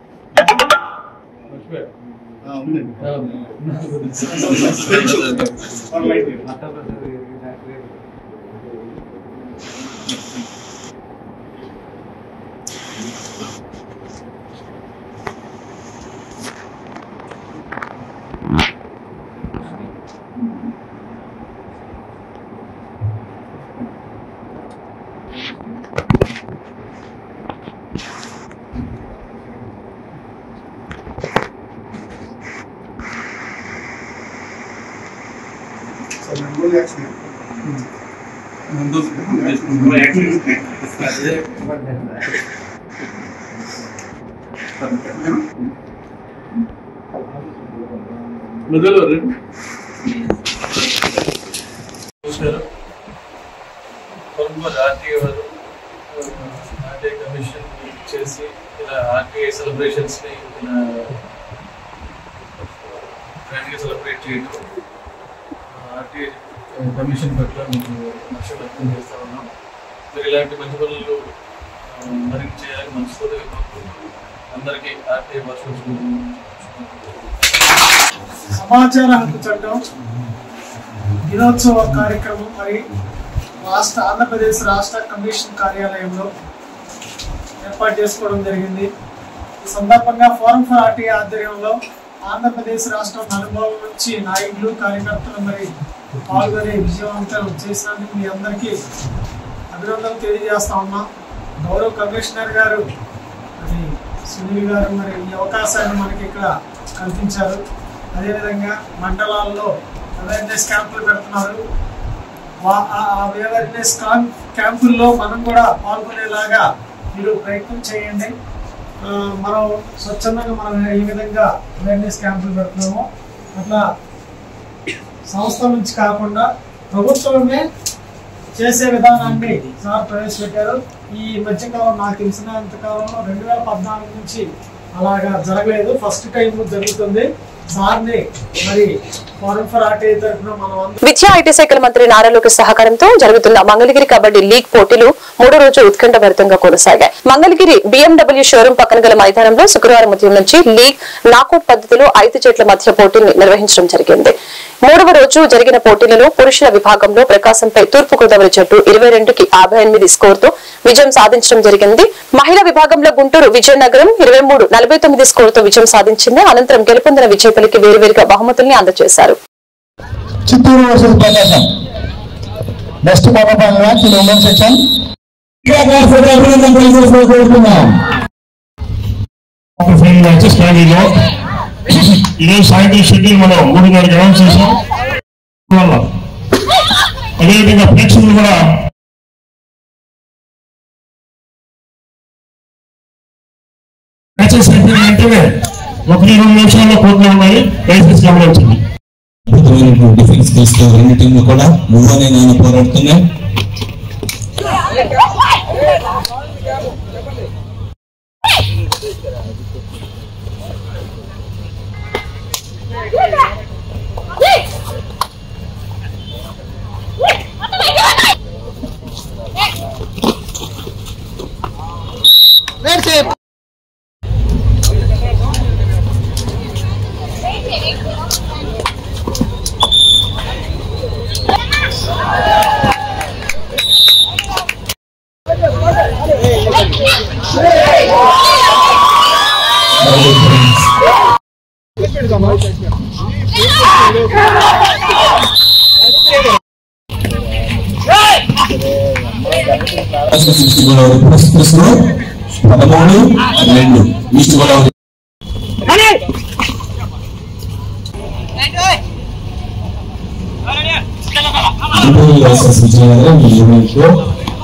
చూశారు కొలంబర్ ఆర్టీఏ వారు ఆర్టీఏ కమిషన్ చేసి ఇలా ఆర్టీఏ సెలబ్రేషన్స్ ని ఇలా గ్రాండ్ గా సెలబ్రేట్ చేయడం ఆర్టీఏ కమిషన్ పట్ల మీకు నచ్చ వ్యక్తం చేస్తా ఉన్నాం మీరు ఇలాంటి మంచి పనులు ఆ, మరింత చేయాలని మనసుతో కోరుకుంటూ అందరికీ ఆర్టీఏ వార్షికోత్సవం సమాచార హక్కు చట్టం దినోత్సవ కార్యక్రమం మరి రాష్ట్ర ఆంధ్రప్రదేశ్ రాష్ట్ర కమిషన్ కార్యాలయంలో ఏర్పాటు చేసుకోవడం జరిగింది ఈ సందర్భంగా ఫోరం ఫర్ ఆర్టీ ఆధ్వర్యంలో ఆంధ్రప్రదేశ్ రాష్ట్రం అనుభవం నుంచి నాయకులు కార్యకర్తలు మరి పాల్గొని విజయవంతం చేసినందుకు మీ అందరికీ అభినందనలు తెలియజేస్తా ఉన్నాం గౌరవ కమిషనర్ గారు మరి సునీల్ గారు మరి ఈ అవకాశాన్ని మనకి ఇక్కడ కల్పించారు అదేవిధంగా మండలాల్లో అవేర్నెస్ క్యాంపులు పెడుతున్నారు వా- ఆ అవేర్నెస్ క్యాంపుల్లో మనం కూడా పాల్గొనేలాగా మీరు ప్రయత్నం చేయండి ఆ, మనం స్వచ్ఛందంగా మనం ఈ విధంగా అవేర్నెస్ క్యాంపులు పెడుతున్నాము అట్లా సంస్థల నుంచి కాకుండా ప్రభుత్వమే చేసే విధానాన్ని సార్ ప్రవేశపెట్టారు ఈ మధ్యకాలం నాకు తెలిసినంత కాలంలో రెండు వేల పద్నాలుగు నుంచి అలాగా జరగలేదు ఫస్ట్ టైం జరుగుతుంది సార్ని మరి ఫారం ఫర్ ఆర్టీ తరఫున మనం అందరం విద్యా ఐటీ శాఖల మంత్రి నారా లోకేష్ సహకారంతో జరుగుతున్న మంగళగిరి కబడ్డీ లీగ్ పోటీలు మూడో రోజు ఉత్కంఠభరితంగా కొనసాగాయి మంగళగిరి బిఎండబ్ల్యూ షోరూం పక్కన గల మైదానంలో శుక్రవారం ఉదయం నుంచి లీగ్ నాకౌట్ పద్ధతిలో ఐదు జట్ల మధ్య పోటీని నిర్వహించడం జరిగింది మూడవ రోజు జరిగిన పోటీలలో పురుషుల విభాగంలో ప్రకాశంపై తూర్పు గోదావరి జట్టు ఇరవై రెండుకి యాభై ఎనిమిది స్కోర్తో విజయం సాధించడం జరిగింది మహిళా విభాగంలో గుంటూరు విజయనగరం ఇరవై మూడు నలభై తొమ్మిది స్కోర్తో విజయం సాధించింది అనంతరం గెలుపొందిన విజేతలకి వేరువేరుగా బహుమతుల్ని అందజేశారు Chittoor versus Prakasam next quarter match in women section కోరుతున్నాం ఫైనల్ మ్యాచెస్ క్యారీలో ఈరోజు సాయంత్రం షెడ్యూల్ మనం మూడున్నరకి అనౌన్స్ చేసాం వల్ల అదేవిధంగా ప్రేక్షకులు కూడా మ్యాచెస్ అయిపోయిన వెంటనే ఒకటి రెండు నిమిషాల్లో కోర్టులో ఉన్నాయి దయచేసి గమనించండి అద్భుతమైనటువంటి డిఫెన్స్ స్కిల్స్ తో రెండు టీంలు కూడా నువ్వనే నేను పోరాడుతున్నాయి ఈస్ట్ గోదావరి ఎక్స్ప్రెస్ లో పదమూడు రెండు ఈస్ట్ గోదావరి వర్సెస్ విజయనగరం ఈ ఈవెంట్ లో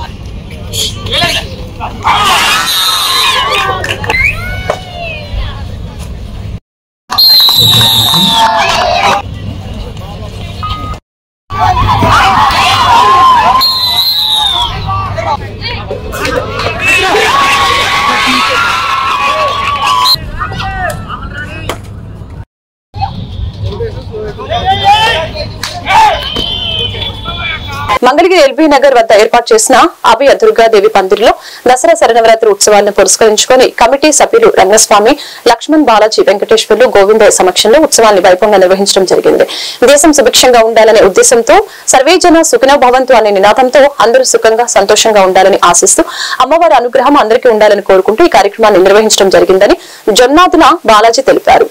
మంగళగిరి ఎల్బీ నగర్ వద్ద ఏర్పాటు చేసిన అభయ దుర్గాదేవి పందిరిలో దసరా శరణవరాత్రి ఉత్సవాలను పురస్కరించుకొని కమిటీ సభ్యులు రంగస్వామి లక్ష్మణ్ బాలాజీ వెంకటేశ్వర్లు గోవింద సమక్షంలో ఉత్సవాన్ని వైభవంగా నిర్వహించడం జరిగింది దేశం సుభిక్షంగా ఉండాలనే ఉద్దేశంతో సర్వేజన సుఖినో భవంతు అనే నినాదంతో అందరూ సుఖంగా సంతోషంగా ఉండాలని ఆశిస్తూ అమ్మవారి అనుగ్రహం అందరికీ ఉండాలని కోరుకుంటూ ఈ కార్యక్రమాన్ని నిర్వహించడం జరిగిందని జొన్నాదుల బాలాజీ తెలిపారు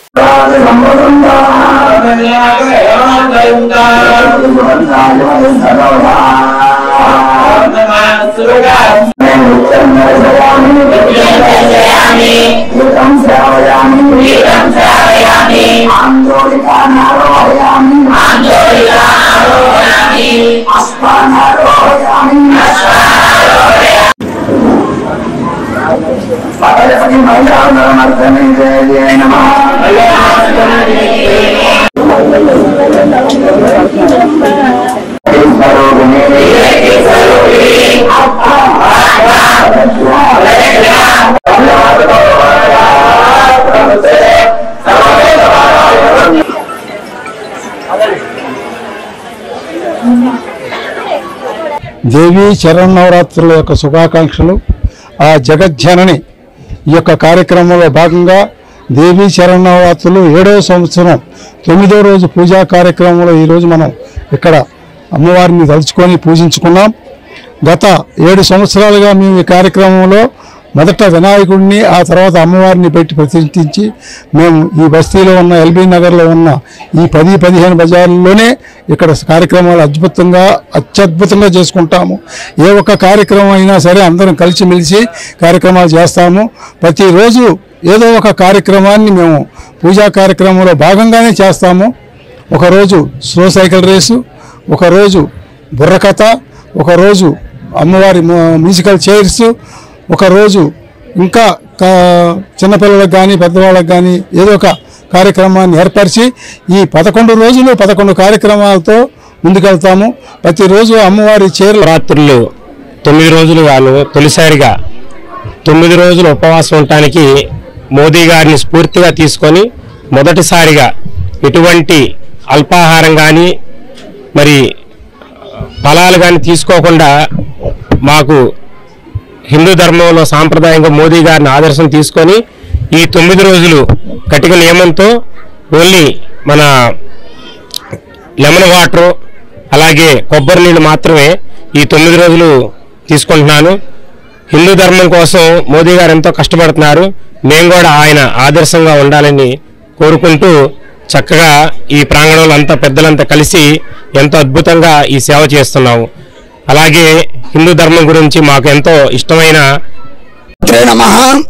దేవి శరన్నవరాత్రుల యొక్క శుభాకాంక్షలు ఆ జగజ్జనని ఈ యొక్క కార్యక్రమంలో భాగంగా దేవి శరన్నవరాత్రులు ఏడవ సంవత్సరం తొమ్మిదో రోజు పూజా కార్యక్రమంలో ఈరోజు మనం ఇక్కడ అమ్మవారిని తలుచుకొని పూజించుకున్నాం గత ఏడు సంవత్సరాలుగా మేము ఈ కార్యక్రమంలో మొదట వినాయకుడిని ఆ తర్వాత అమ్మవారిని పెట్టి ప్రతిష్ఠించి మేము ఈ బస్తీలో ఉన్న ఎల్బీ నగర్లో ఉన్న ఈ పది పదిహేను బజార్లలోనే ఇక్కడ కార్యక్రమాలు అద్భుతంగా అత్యద్భుతంగా చేసుకుంటాము ఏ ఒక్క కార్యక్రమం అయినా సరే అందరం కలిసిమెలిసి కార్యక్రమాలు చేస్తాము ప్రతిరోజు ఏదో ఒక కార్యక్రమాన్ని మేము పూజా కార్యక్రమంలో భాగంగానే చేస్తాము ఒకరోజు స్లో సైకిల్ రేసు ఒకరోజు బుర్రకథ ఒకరోజు అమ్మవారి ము- మ్యూజికల్ చైర్స్ ఒకరోజు ఇంకా కా- చిన్నపిల్లలకు కానీ పెద్దవాళ్ళకి కానీ ఏదో ఒక కార్యక్రమాన్ని ఏర్పరిచి ఈ పదకొండు రోజులు పదకొండు కార్యక్రమాలతో ముందుకెళ్తాము ప్రతిరోజు అమ్మవారి చీరలు రాత్రులు తొమ్మిది రోజులు గాను తొలిసారిగా తొమ్మిది రోజులు ఉపవాసం ఉండటానికి మోదీ గారిని స్ఫూర్తిగా తీసుకొని మొదటిసారిగా ఎటువంటి అల్పాహారం కానీ మరి ఫలాలు కానీ తీసుకోకుండా మాకు హిందూ ధర్మంలో సాంప్రదాయంగా మోదీ గారిని ఆదర్శం తీసుకొని ఈ తొమ్మిది రోజులు కటిక నియమంతో ఓన్లీ మన లెమన్ వాటర్ అలాగే కొబ్బరి నీళ్ళు మాత్రమే ఈ తొమ్మిది రోజులు తీసుకుంటున్నాను హిందూ ధర్మం కోసం మోదీ గారు ఎంతో కష్టపడుతున్నారు మేము కూడా ఆయన ఆదర్శంగా ఉండాలని కోరుకుంటూ చక్కగా ఈ ప్రాంగణంలో అంతా పెద్దలంతా కలిసి ఎంతో అద్భుతంగా ఈ సేవ చేస్తున్నాము అలాగే హిందూ ధర్మం గురించి మాకు ఎంతో ఇష్టమైన నమ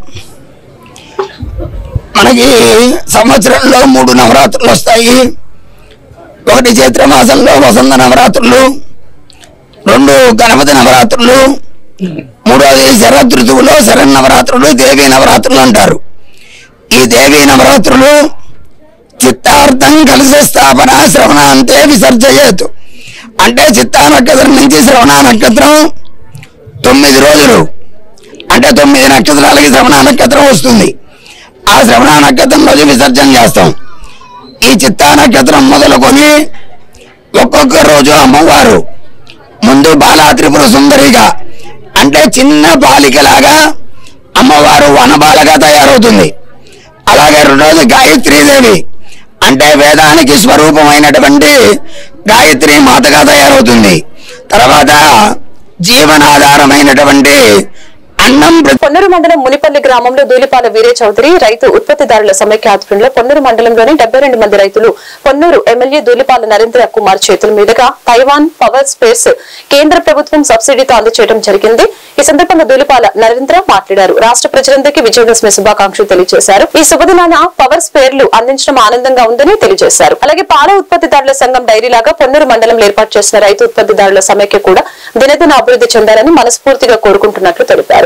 మనకి సంవత్సరంలో మూడు నవరాత్రులు వస్తాయి ఒకటి చైత్ర మాసంలో వసంత నవరాత్రులు రెండు గణపతి నవరాత్రులు మూడోది శరద్ ఋతువులో శరణ్ నవరాత్రులు దేవీ నవరాత్రులు అంటారు ఈ దేవీ నవరాత్రులు చిత్తార్థం కలిసి స్థాపన శ్రవణాంతే విసర్జయేతు అంటే చిత్తా నక్షత్రం నుంచి శ్రవణ నక్షత్రం తొమ్మిది రోజులు అంటే తొమ్మిది నక్షత్రాలకి శ్రవణ నక్షత్రం వస్తుంది ఆ శ్రవణ నక్షత్రం రోజు విసర్జన చేస్తాం ఈ చిత్తా నక్షత్రం మొదలుకొని ఒక్కొక్క రోజు అమ్మవారు ముందు బాలా త్రిపుర సుందరిగా అంటే చిన్న బాలికలాగా అమ్మవారు వనబాలగా తయారవుతుంది అలాగే రెండోది గాయత్రీదేవి అంటే వేదానికి స్వరూపమైనటువంటి గాయత్రి మాతగా తయారవుతుంది తర్వాత జీవనాధారమైనటువంటి అన్నం పొన్నూరు మండలం మునిపల్లి గ్రామంలో దూలిపాల వీరే చౌదరి రైతు ఉత్పత్తిదారుల సమైక్య ఆధ్వర్యంలో పొన్నూరు మండలంలోని డెబ్బై రెండు మంది రైతులు పొన్నూరు ఎమ్మెల్యే దూలిపాల నరేంద్ర కుమార్ చేతుల మీదుగా తైవాన్ పవర్ స్పేస్ కేంద్ర ప్రభుత్వం సబ్సిడీతో అందజేయడం జరిగింది ఈ సందర్భంగా దూలిపాల నరేంద్ర మాట్లాడారు రాష్ట్ర ప్రజలందరికీ విజయదశమి శుభాకాంక్షలు తెలియజేశారు ఈ శుభదినాన పవర్ స్పేర్లు అందించడం ఆనందంగా ఉందని తెలియజేశారు అలాగే పాల ఉత్పత్తిదారుల సంఘం డైరీలాగా పొన్నూరు మండలంలో ఏర్పాటు చేసిన రైతు ఉత్పత్తిదారుల సమైక్య కూడా దినదిన అభివృద్ధి చెందాలని మనస్ఫూర్తిగా కోరుకుంటున్నట్లు తెలిపారు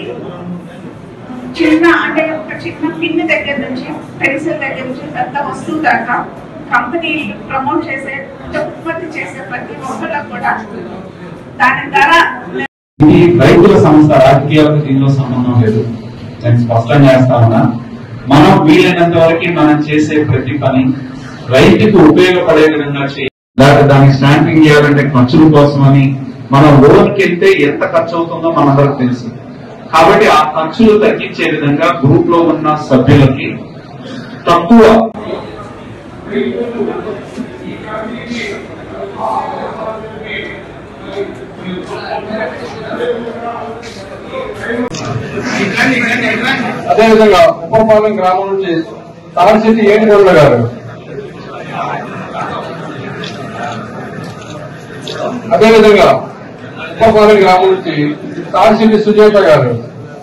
చిన్న అంటే ఒక చిన్న పిన్ దగ్గర నుంచి పెన్సిల్ దగ్గర నుంచి పెద్ద వస్తువు దాకా కంపెనీ ప్రమోట్ చేసే ఉత్పత్తి చేసే ప్రతి ఒక్కళ్ళకు కూడా దాని ధర ఇది రైతుల సంస్థ రాజకీయాలకు దీనిలో సంబంధం లేదు నేను స్పష్టం చేస్తా ఉన్నా మనం వీలైనంత వరకు మనం చేసే ప్రతి పని రైతుకు ఉపయోగపడే విధంగా చేయాలి దానికి దానికి స్టాంపింగ్ చేయాలంటే ఖర్చుల కోసం అని మనం లోన్కి వెళ్తే ఎంత ఖర్చు అవుతుందో మనందరికి తెలుసు కాబట్టి ఆ ఖర్చులు తగ్గించే విధంగా గ్రూప్ లో ఉన్న సభ్యులకి తక్కువ అదేవిధంగా ఉపపాలెం గ్రామం నుంచి తారశెట్టి ఏనుగొండ గారు అదేవిధంగా ఉపపాలెం గ్రామం నుంచి తారశెట్టి సుజాత గారు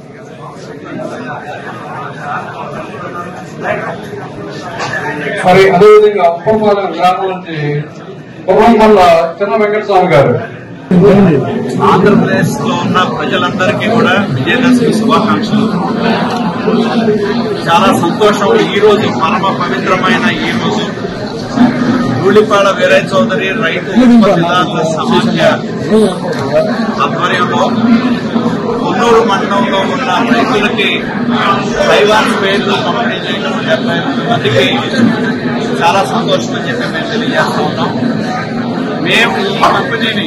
మరి అదేవిధంగా ఉపపాలెం గ్రామం నుంచి కుర్రంకొండ చిన్న వెంకటస్వామి గారు ఆంధ్రప్రదేశ్ లో ఉన్న ప్రజలందరికీ కూడా విజయదశమి శుభాకాంక్షలు చాలా సంతోషం ఈ రోజు పరమ పవిత్రమైన ఈ రోజు ధూళిపాడ వీరయ్య చౌదరి రైతు ఉత్పత్తిదారుల సమాఖ్య ఆధ్వర్యంలో కొన్నూరు మండలంలో ఉన్న రైతులకి తైవాన్ పేర్లు పంపిణీ చేయడం డెబ్బై ఎనిమిది మందికి చాలా సంతోషం అని చెప్పి మేము తెలియజేస్తా ఉన్నాం మేము ఈ కంపెనీని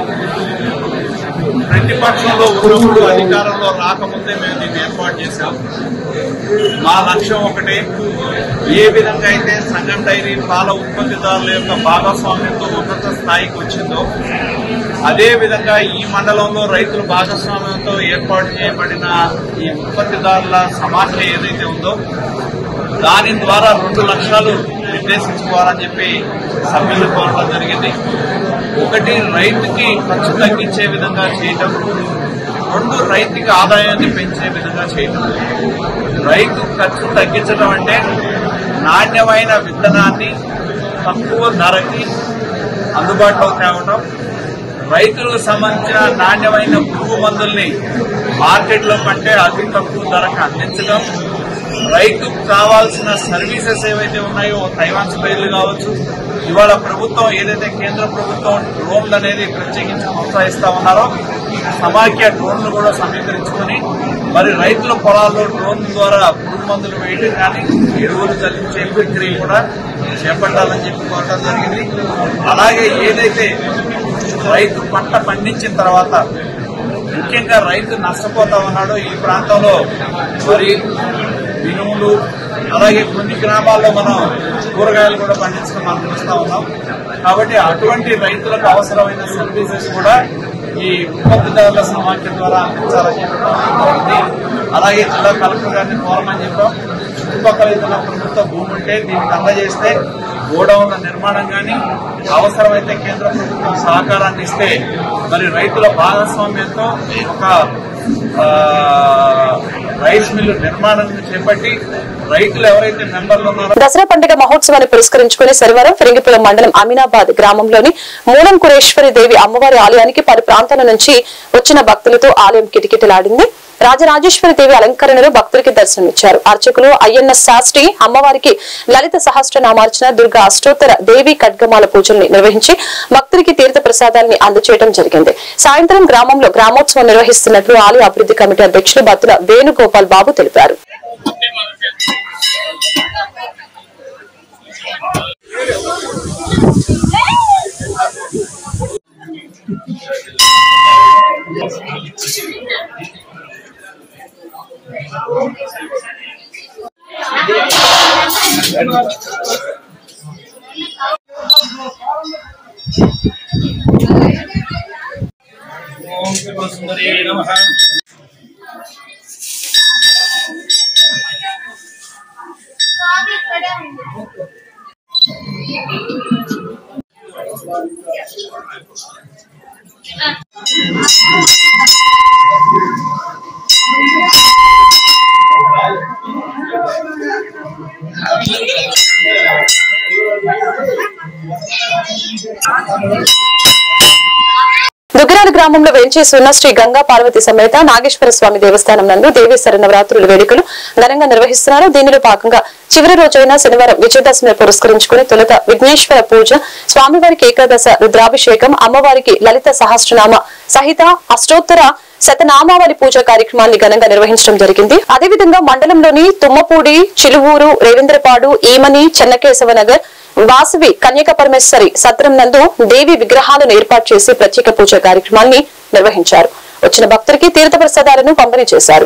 ప్రతిపక్షంలో ఉన్నప్పుడు అధికారంలో రాకముందే మేము దీన్ని ఏర్పాటు చేశాం మా లక్ష్యం ఒకటే ఏ విధంగా అయితే సంఘం డైరీ పాల ఉత్పత్తిదారుల యొక్క భాగస్వామ్యంతో ఉన్నత స్థాయికి వచ్చిందో అదే విధంగా ఈ మండలంలో రైతుల భాగస్వామ్యంతో ఏర్పాటు చేయబడిన ఈ ఉత్పత్తిదారుల సమాఖ్య ఏదైతే ఉందో దాని ద్వారా రెండు లక్షలు నిర్దేశించుకోవాలని చెప్పి సభ్యులు కోరడం జరిగింది ఒకటి రైతుకి ఖర్చు తగ్గించే విధంగా చేయటం రెండు రైతుకి ఆదాయాన్ని పెంచే విధంగా చేయటం రైతు ఖర్చు తగ్గించడం అంటే నాణ్యమైన విత్తనాన్ని తక్కువ ధరకి అందుబాటులో తేవటం రైతులకు సంబంధించిన నాణ్యమైన పురుగు మందుల్ని మార్కెట్లో కంటే అతి తక్కువ ధరకు అందించడం రైతుకు కావాల్సిన సర్వీసెస్ ఏవైతే ఉన్నాయో తైవాన్ స్పైర్లు కావచ్చు ఇవాళ ప్రభుత్వం ఏదైతే కేంద్ర ప్రభుత్వం డ్రోన్లు అనేది ప్రత్యేకించి ప్రోత్సహిస్తా ఉన్నారో సమాఖ్య డ్రోన్లు కూడా సమీకరించుకొని మరి రైతుల పొలాల్లో డ్రోన్ ద్వారా పురుగు మందులు వేయడం కానీ ఎరువులు చల్లించే ప్రక్రియ కూడా చేపట్టాలని చెప్పి కోరడం జరిగింది అలాగే ఏదైతే రైతు పంట పండించిన తర్వాత ముఖ్యంగా రైతు నష్టపోతా ఉన్నాడో ఈ ప్రాంతంలో మరి మినుములు అలాగే కొన్ని గ్రామాల్లో మనం కూరగాయలు కూడా పండించడం మనం చూస్తా ఉన్నాం కాబట్టి అటువంటి రైతులకు అవసరమైన సర్వీసెస్ కూడా ఈ ఉత్పత్తిదారుల సమాఖ్య ద్వారా అందించాలని చెప్పడం జరిగింది అలాగే జిల్లా కలెక్టర్ గారిని కోరమని చెప్పాం చుట్టుపక్కల ఏదైనా ప్రభుత్వ భూమి ఉంటే దీనికి అందజేస్తే గోడౌన్ల నిర్మాణం కానీ అవసరమైతే కేంద్ర ప్రభుత్వం సహకారాన్ని ఇస్తే మరి రైతుల భాగస్వామ్యంతో ఒక ఆ, రైస్ మిల్లు నిర్మాణాన్ని చేపట్టి రైతులు ఎవరైతే మెంబర్లు ఉన్నారో దసరా పండుగ మహోత్సవాన్ని పురస్కరించుకుని శనివారం ఫిరింగిపురం మండలం అమీనాబాద్ గ్రామంలోని మూలం కురేశ్వరి దేవి అమ్మవారి ఆలయానికి పలు ప్రాంతాల నుంచి వచ్చిన భక్తులతో ఆలయం కిటకిటలాడింది రాజరాజేశ్వరి దేవి అలంకరణలో భక్తులకి దర్శనమిచ్చారు అర్చకులు అయ్యన్న శాస్త్రి అమ్మవారికి లలిత సహస్రనామార్చన దుర్గా అష్టోత్తర దేవి ఖడ్గమాల పూజల్ని నిర్వహించి భక్తులకి తీర్థ ప్రసాదాలని అందజేయడం జరిగింది సాయంత్రం గ్రామంలో గ్రామోత్సవం నిర్వహిస్తున్నట్లు ఆలయ అభివృద్ధి కమిటీ అధ్యక్షులు బత్తుల వేణుగోపాల్ బాబు తెలిపారు ఓం త్రిపురసుందరే నమః దుగ్గరాల గ్రామంలో వేంచేసి ఉన్న శ్రీ గంగా పార్వతి సమేత నాగేశ్వర స్వామి దేవస్థానం నందు దేవేశ్వర నవరాత్రుల వేడుకలు ఘనంగా నిర్వహిస్తున్నారు దీనిలో భాగంగా చివరి రోజైన శనివారం విజయదశమిని పురస్కరించుకుని తొలుత విఘ్నేశ్వర పూజ స్వామివారికి ఏకాదశ రుద్రాభిషేకం అమ్మవారికి లలిత సహస్రనామ సహిత అష్టోత్తర శతనామావళి పూజ కార్యక్రమాన్ని ఘనంగా నిర్వహించడం జరిగింది అదేవిధంగా మండలంలోని తుమ్మపూడి చిలువూరు రేవేంద్రపాడు ఈమని చెన్నకేశవ నగర్ వాసవి కన్యక పరమేశ్వరి సత్రం నందు దేవి విగ్రహాలను ఏర్పాటు చేసి ప్రత్యేక పూజ కార్యక్రమాన్ని నిర్వహించారు వచ్చిన భక్తులకి తీర్థ ప్రసాదాలను పంపిణీ చేశారు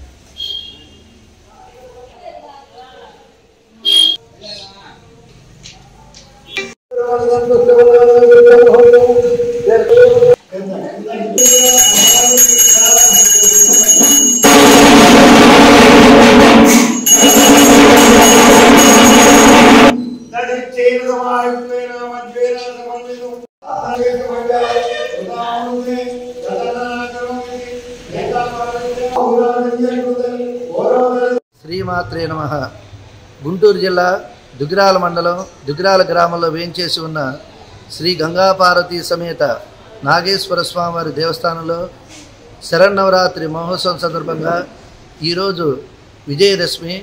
శ్రీమాత్రే నమ గుంటూరు జిల్లా దుగిరాల మండలం దుగిరాల గ్రామంలో వేంచేసి ఉన్న శ్రీ గంగాపార్వతి సమేత నాగేశ్వర స్వామివారి దేవస్థానంలో శరన్నవరాత్రి మహోత్సవం సందర్భంగా ఈరోజు విజయదశమి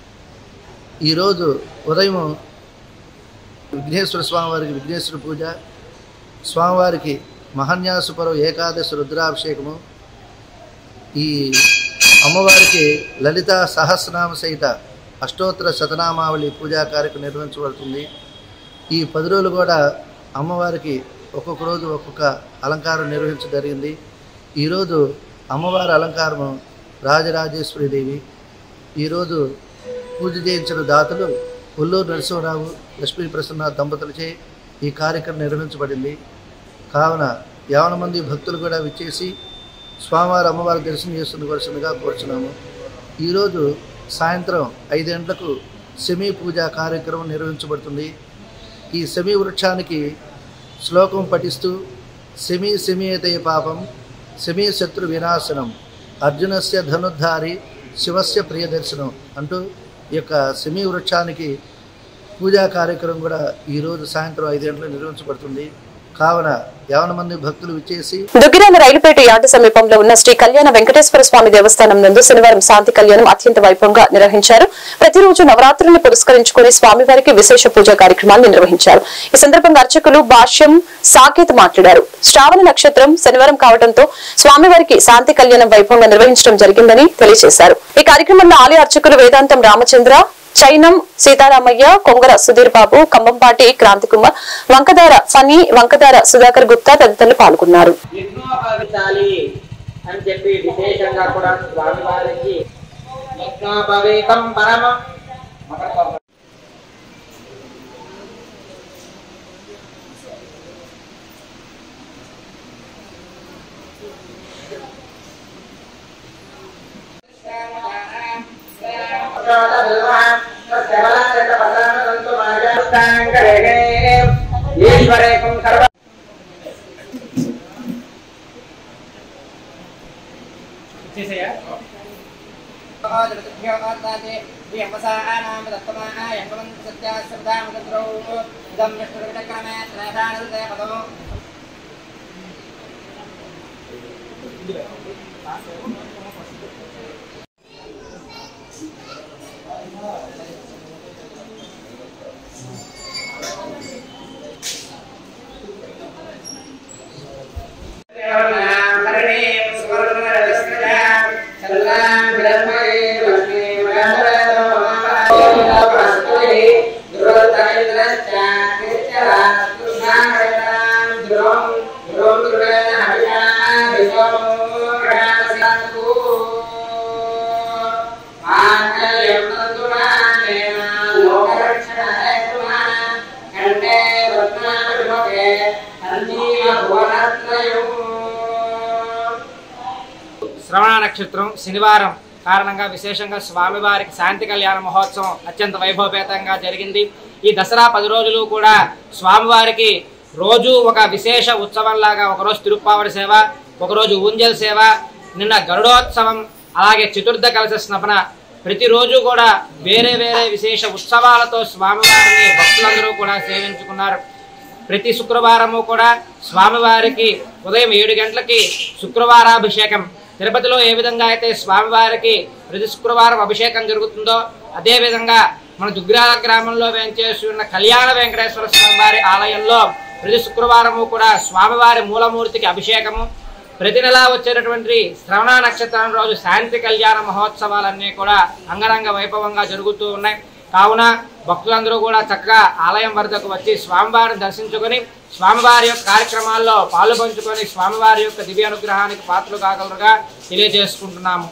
ఈరోజు ఉదయం విఘ్నేశ్వర స్వామివారికి విఘ్నేశ్వర పూజ స్వామివారికి మహన్యాసుపరం ఏకాదశి రుద్రాభిషేకము ఈ అమ్మవారికి లలిత సహస్రనామ సహిత అష్టోత్తర శతనామావళి పూజా కార్యక్రమం నిర్వహించబడుతుంది ఈ పది రోజులు కూడా అమ్మవారికి ఒక్కొక్క రోజు ఒక్కొక్క అలంకారం నిర్వహించడం జరిగింది ఈరోజు అమ్మవారి అలంకారము రాజరాజేశ్వరి దేవి ఈరోజు పూజ చేయించిన దాతలు ఉల్లూరు నరసింహరావు లక్ష్మీ ప్రసన్న దంపతులచే ఈ కార్యక్రమం నిర్వహించబడింది కావున యావన మంది భక్తులు కూడా విచ్చేసి స్వామివారి అమ్మవారి దర్శనం చేసుకుని కోరుచున్నాము ఈరోజు సాయంత్రం ఐదు గంటలకు సెమీ పూజ కార్యక్రమం నిర్వహించబడుతుంది ఈ సెమీ వృక్షానికి శ్లోకం పఠిస్తూ సెమీ సెమీయతే పాపం సెమీ శత్రు వినాశనం అర్జునస్య ధనుద్ధారి శివస్య ప్రియదర్శనం అంటూ ఈ యొక్క సెమీ వృక్షానికి పూజా కార్యక్రమం కూడా ఈరోజు సాయంత్రం ఐదు గంటలకు నిర్వహించబడుతుంది కావున యావన మంది భక్తులు విచ్చేసి దుగ్గిరాల రైలుపేట యార్డు సమీపంలో ఉన్న శ్రీ కళ్యాణ వెంకటేశ్వర స్వామి దేవస్థానం నందు శనివారం శాంతి కళ్యాణం అత్యంత వైభవంగా నిర్వహించారు ప్రతిరోజు నవరాత్రులను పురస్కరించుకుని స్వామివారికి విశేష పూజా కార్యక్రమాన్ని నిర్వహించారు ఈ సందర్భంగా అర్చకులు భాష్యం సాకేత్ మాట్లాడారు శ్రావణ నక్షత్రం శనివారం కావడంతో స్వామివారికి శాంతి కళ్యాణం వైభవంగా నిర్వహించడం జరిగిందని తెలియజేశారు ఈ కార్యక్రమంలో ఆలయ అర్చకులు వేదాంతం రామచంద్ర చైనం సీతారామయ్య కొంగర సుధీర్ బాబు కంబంపాటి క్రాంతికుమార్ వంకదార ఫనీ వంకదార సుధాకర్ గుప్తా తదితరులు పాల్గొన్నారు యజ్ఞోపవితాలి అని చెప్పి విశేషంగా కూడా స్వామివారికి యజ్ఞోపవీతం పరమ ఈశ్వరేకం సర్వ చేసేయా శ్రవణ నక్షత్రం శనివారం కారణంగా విశేషంగా స్వామివారికి శాంతి కళ్యాణ మహోత్సవం అత్యంత వైభవపేతంగా జరిగింది ఈ దసరా పది రోజులు కూడా స్వామివారికి రోజు ఒక విశేష ఉత్సవంలాగా ఒకరోజు తిరుప్పావడి సేవ ఒకరోజు ఊంజల్ సేవ నిన్న గరుడోత్సవం అలాగే చతుర్థ కలశ స్నపన ప్రతిరోజు కూడా వేరే వేరే విశేష ఉత్సవాలతో స్వామివారిని భక్తులందరూ కూడా సేవించుకున్నారు ప్రతి శుక్రవారము కూడా స్వామివారికి ఉదయం ఏడు గంటలకి శుక్రవారాభిషేకం తిరుపతిలో ఏ విధంగా అయితే స్వామివారికి ప్రతి శుక్రవారం అభిషేకం జరుగుతుందో అదే విధంగా మన దుగ్రాల గ్రామంలో వేంచేసి ఉన్న కళ్యాణ వెంకటేశ్వర స్వామివారి ఆలయంలో ప్రతి శుక్రవారము కూడా స్వామివారి మూలమూర్తికి అభిషేకము ప్రతి నెలా వచ్చేటటువంటి శ్రవణ నక్షత్రం రోజు శాంతి కళ్యాణ మహోత్సవాలన్నీ కూడా అంగరంగ వైభవంగా జరుగుతూ ఉన్నాయి కావున భక్తులందరూ కూడా చక్కగా ఆలయం వద్దకు వచ్చి స్వామివారిని దర్శించుకొని స్వామివారి యొక్క కార్యక్రమాల్లో పాలు పంచుకొని స్వామివారి యొక్క దివ్య అనుగ్రహానికి పాత్రలు కాగలరుగా తెలియజేసుకుంటున్నాము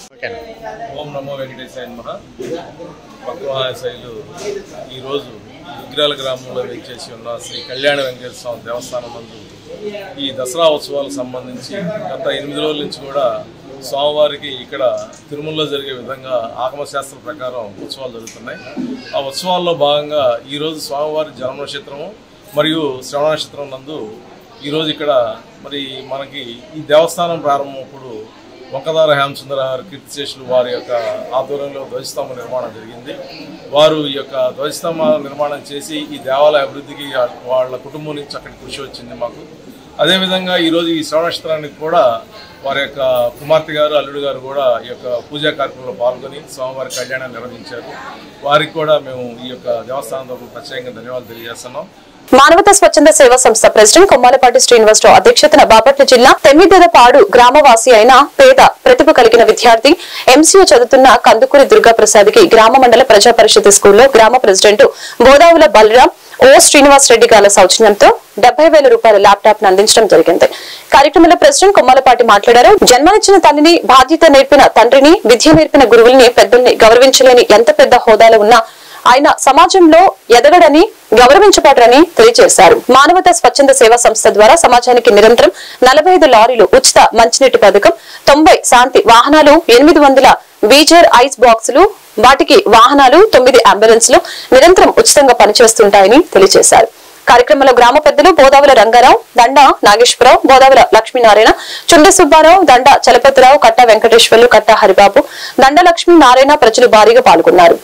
ఓం నమో వెంకటేశాయ నమః భక్తమహాశైలు ఈరోజు విగ్రహాల గ్రామంలో వేచేసి ఉన్న శ్రీ కళ్యాణ వెంకటేశ్వర స్వామి దేవస్థానం నందు ఈ దసరా ఉత్సవాలకు సంబంధించి గత ఎనిమిది రోజుల నుంచి కూడా స్వామివారికి ఇక్కడ తిరుమలలో జరిగే విధంగా ఆగమ శాస్త్రం ప్రకారం ఉత్సవాలు జరుగుతున్నాయి ఆ ఉత్సవాల్లో భాగంగా ఈరోజు స్వామివారి జన్మ నక్షత్రము మరియు శ్రవణ నక్షత్రం నందు ఈరోజు ఇక్కడ మరి మనకి ఈ దేవస్థానం ప్రారంభమప్పుడు వంకదార హేమసుందర కీర్తిశేషులు వారి యొక్క ఆధ్వర్యంలో ధ్వజస్తంభ నిర్మాణం జరిగింది వారు ఈ యొక్క ధ్వజస్తంభ నిర్మాణం చేసి ఈ దేవాలయ అభివృద్ధికి వాళ్ళ కుటుంబం నుంచి అక్కడి కృషి వచ్చింది మాకు అదేవిధంగా ఈరోజు ఈ శ్రవణక్షత్రానికి కూడా వారి యొక్క కుమార్తె గారు అల్లుడు గారు కూడా ఈ యొక్క పూజా కార్యక్రమంలో పాల్గొని స్వామివారి కళ్యాణాన్ని నిర్వహించారు వారికి కూడా మేము ఈ యొక్క దేవస్థానం తరపున ప్రత్యేకంగా ధన్యవాదాలు తెలియజేస్తున్నాం మానవతా స్వచ్ఛంద సేవా సంస్థ ప్రెసిడెంట్ కొమ్మాలపాటి శ్రీనివాసరావు అధ్యక్షతన బాపట్ల జిల్లా తెమ్మిదెదపాడు గ్రామవాసి అయిన పేద ప్రతిభ కలిగిన విద్యార్థి ఎంసీఓ చదువుతున్న కందుకూరి దుర్గాప్రసాద్ కి గ్రామ మండల ప్రజా పరిషత్ స్కూల్లో గ్రామ ప్రెసిడెంట్ గోదావుల బలరాం ఓ శ్రీనివాస్ రెడ్డి గారి సౌజన్యంతో డెబ్బై వేల రూపాయల ల్యాప్టాప్ ను అందించడం జరిగింది కార్యక్రమంలో ప్రెసిడెంట్ కొమ్మాలపాటి మాట్లాడారు జన్మనిచ్చిన తల్లిని బాధ్యత నేర్పిన తండ్రిని విద్య నేర్పిన గురువుల్ని పెద్దల్ని గౌరవించలేని ఎంత పెద్ద హోదాలో ఉన్నా ఆయన సమాజంలో ఎదగడని గౌరవించబడరని తెలియజేశారు మానవతా స్వచ్ఛంద సేవా సంస్థ ద్వారా సమాజానికి నిరంతరం నలభై ఐదు లారీలు ఉచిత మంచినీటి పథకం తొంభై శాంతి వాహనాలు ఎనిమిది వందల బీజర్ ఐస్ బాక్సులు వాటికి వాహనాలు తొమ్మిది అంబులెన్స్లు నిరంతరం ఉచితంగా పనిచేస్తుంటాయని తెలియజేశారు కార్యక్రమంలో గ్రామ పెద్దలు బోదావుల రంగారావు దండ నాగేశ్వరరావు బోదావుల లక్ష్మీనారాయణ చుండ సుబ్బారావు దండ చలపతిరావు కట్ట వెంకటేశ్వర్లు కట్ట హరిబాబు దండ లక్ష్మీ నారాయణ ప్రజలు భారీగా పాల్గొన్నారు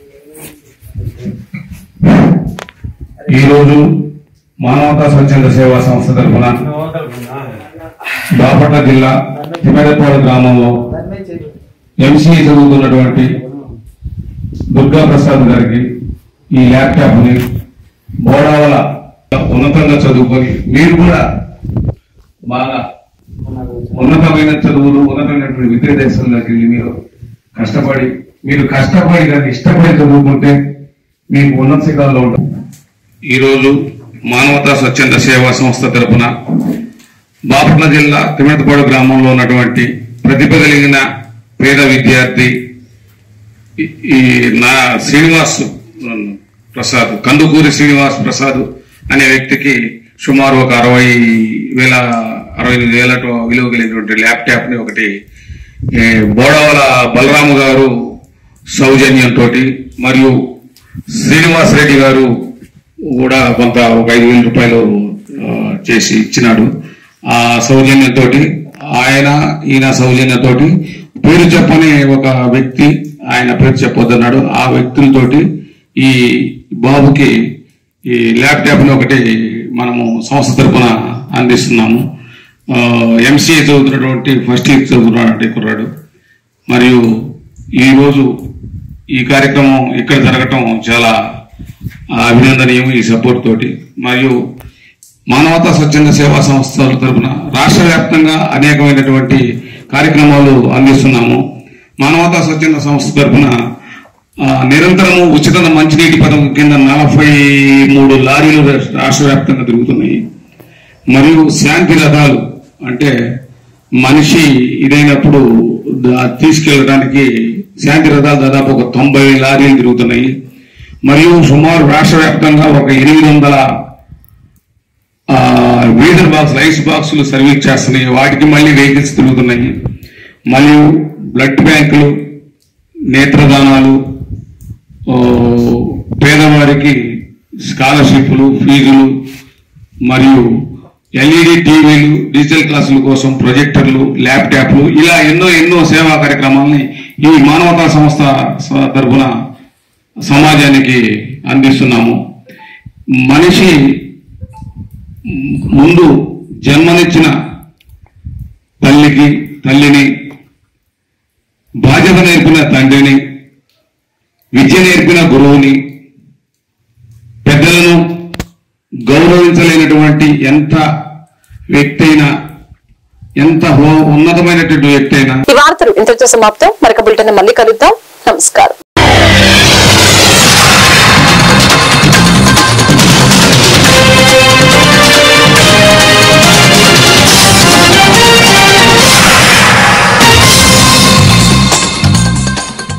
ఈరోజు మానవతా స్వచ్ఛంద సేవా సంస్థ తరఫున బాపట్ల జిల్లా తిమ్మేదపాడు గ్రామంలో ఎంసీఏ చదువుతున్నటువంటి దుర్గా ప్రసాద్ గారికి ఈ ల్యాప్టాప్ ని బోడావల ఉన్నతంగా చదువుకొని మీరు కూడా బాగా ఉన్నతమైన చదువులు ఉన్నతమైనటువంటి విద్యా దేశంలోకి వెళ్ళి మీరు కష్టపడి మీరు కష్టపడి కానీ ఇష్టపడి చదువుకుంటే మీకు ఉన్నత శిఖరాల్లో ఉంటారు ఈరోజు మానవతా స్వచ్ఛంద సేవా సంస్థ తరపున బాపట్ల జిల్లా తిమ్మతపాడు గ్రామంలో ఉన్నటువంటి ప్రతిభ కలిగిన పేద విద్యార్థి ఈ- ఈ నా శ్రీనివాస్ ప్రసాద్ కందుకూరి శ్రీనివాస్ ప్రసాద్ అనే వ్యక్తికి సుమారు ఒక అరవై వేల అరవై ఎనిమిది వేల విలువ కలిగినటువంటి ల్యాప్టాప్ ని ఒకటి ఏ, బోడవల బలరాము గారు సౌజన్యంతో మరియు శ్రీనివాస్ రెడ్డి గారు కూడా కొంత ఒక ఐదు వేల రూపాయలు ఆ, చేసి ఇచ్చినాడు ఆ సౌజన్యంతో ఆయన ఈయన సౌజన్యంతో పేరు చెప్పని ఒక వ్యక్తి ఆయన పేరు చెప్పొద్దన్నాడు ఆ వ్యక్తులతోటి ఈ బాబుకి ఈ ల్యాప్టాప్ ని ఒకటి మనము సంస్థ తరపున అందిస్తున్నాము ఎంసీఏ చదువుతున్నటువంటి ఫస్ట్ ఇయర్ చదువుతున్నటువంటి కుర్రాడు మరియు ఈరోజు ఈ కార్యక్రమం ఇక్కడ జరగటం చాలా అభినందనీయం ఈ సపోర్ట్ తోటి మరియు మానవతా స్వచ్ఛంద సేవా సంస్థల తరపున రాష్ట్ర వ్యాప్తంగా అనేకమైనటువంటి కార్యక్రమాలు అందిస్తున్నాము మానవతా స్వచ్ఛంద సంస్థ తరపున ఆ, నిరంతరము ఉచిత మంచినీటి పథకం కింద నలభై మూడు లారీలు రాష్ట్ర వ్యాప్తంగా తిరుగుతున్నాయి మరియు శాంతి రథాలు అంటే మనిషి ఇదైనప్పుడు దా- తీసుకెళ్ళడానికి శాంతి రథాలు దాదాపు ఒక తొంభై లారీలు తిరుగుతున్నాయి మరియు సుమారు రాష్ట్ర వ్యాప్తంగా ఒక ఎనిమిది వందల వీధర్ బాక్స్ రైస్ బాక్సులు సర్వీస్ చేస్తున్నాయి వాటికి మళ్ళీ వెహికల్స్ తిరుగుతున్నాయి మరియు బ్లడ్ బ్యాంకులు నేత్రదానాలు ఓ, పేదవారికి స్కాలర్షిప్లు ఫీజులు మరియు ఎల్ఈడి టీవీలు డిజిటల్ క్లాసుల కోసం ప్రొజెక్టర్లు ల్యాప్టాప్లు ఇలా ఎన్నో ఎన్నో సేవా కార్యక్రమాలని ఈ మానవతా సంస్థ స- తరఫున సమాజానికి అందిస్తున్నాము మనిషి ముందు జన్మనిచ్చిన తల్లికి తల్లిని బాధ్యత నేర్పిన తండ్రిని విద్య నేర్పిన గురువుని పెద్దలను గౌరవించలేనటువంటి ఎంత వ్యక్తి అయినా ఎంత హో- ఉన్నతమైనటువంటి వ్యక్తి అయినా ఈ వార్తలు ఇంతటితో సమాప్తం మరొక బులెటిన్ మళ్ళీ కలుద్దాం నమస్కారం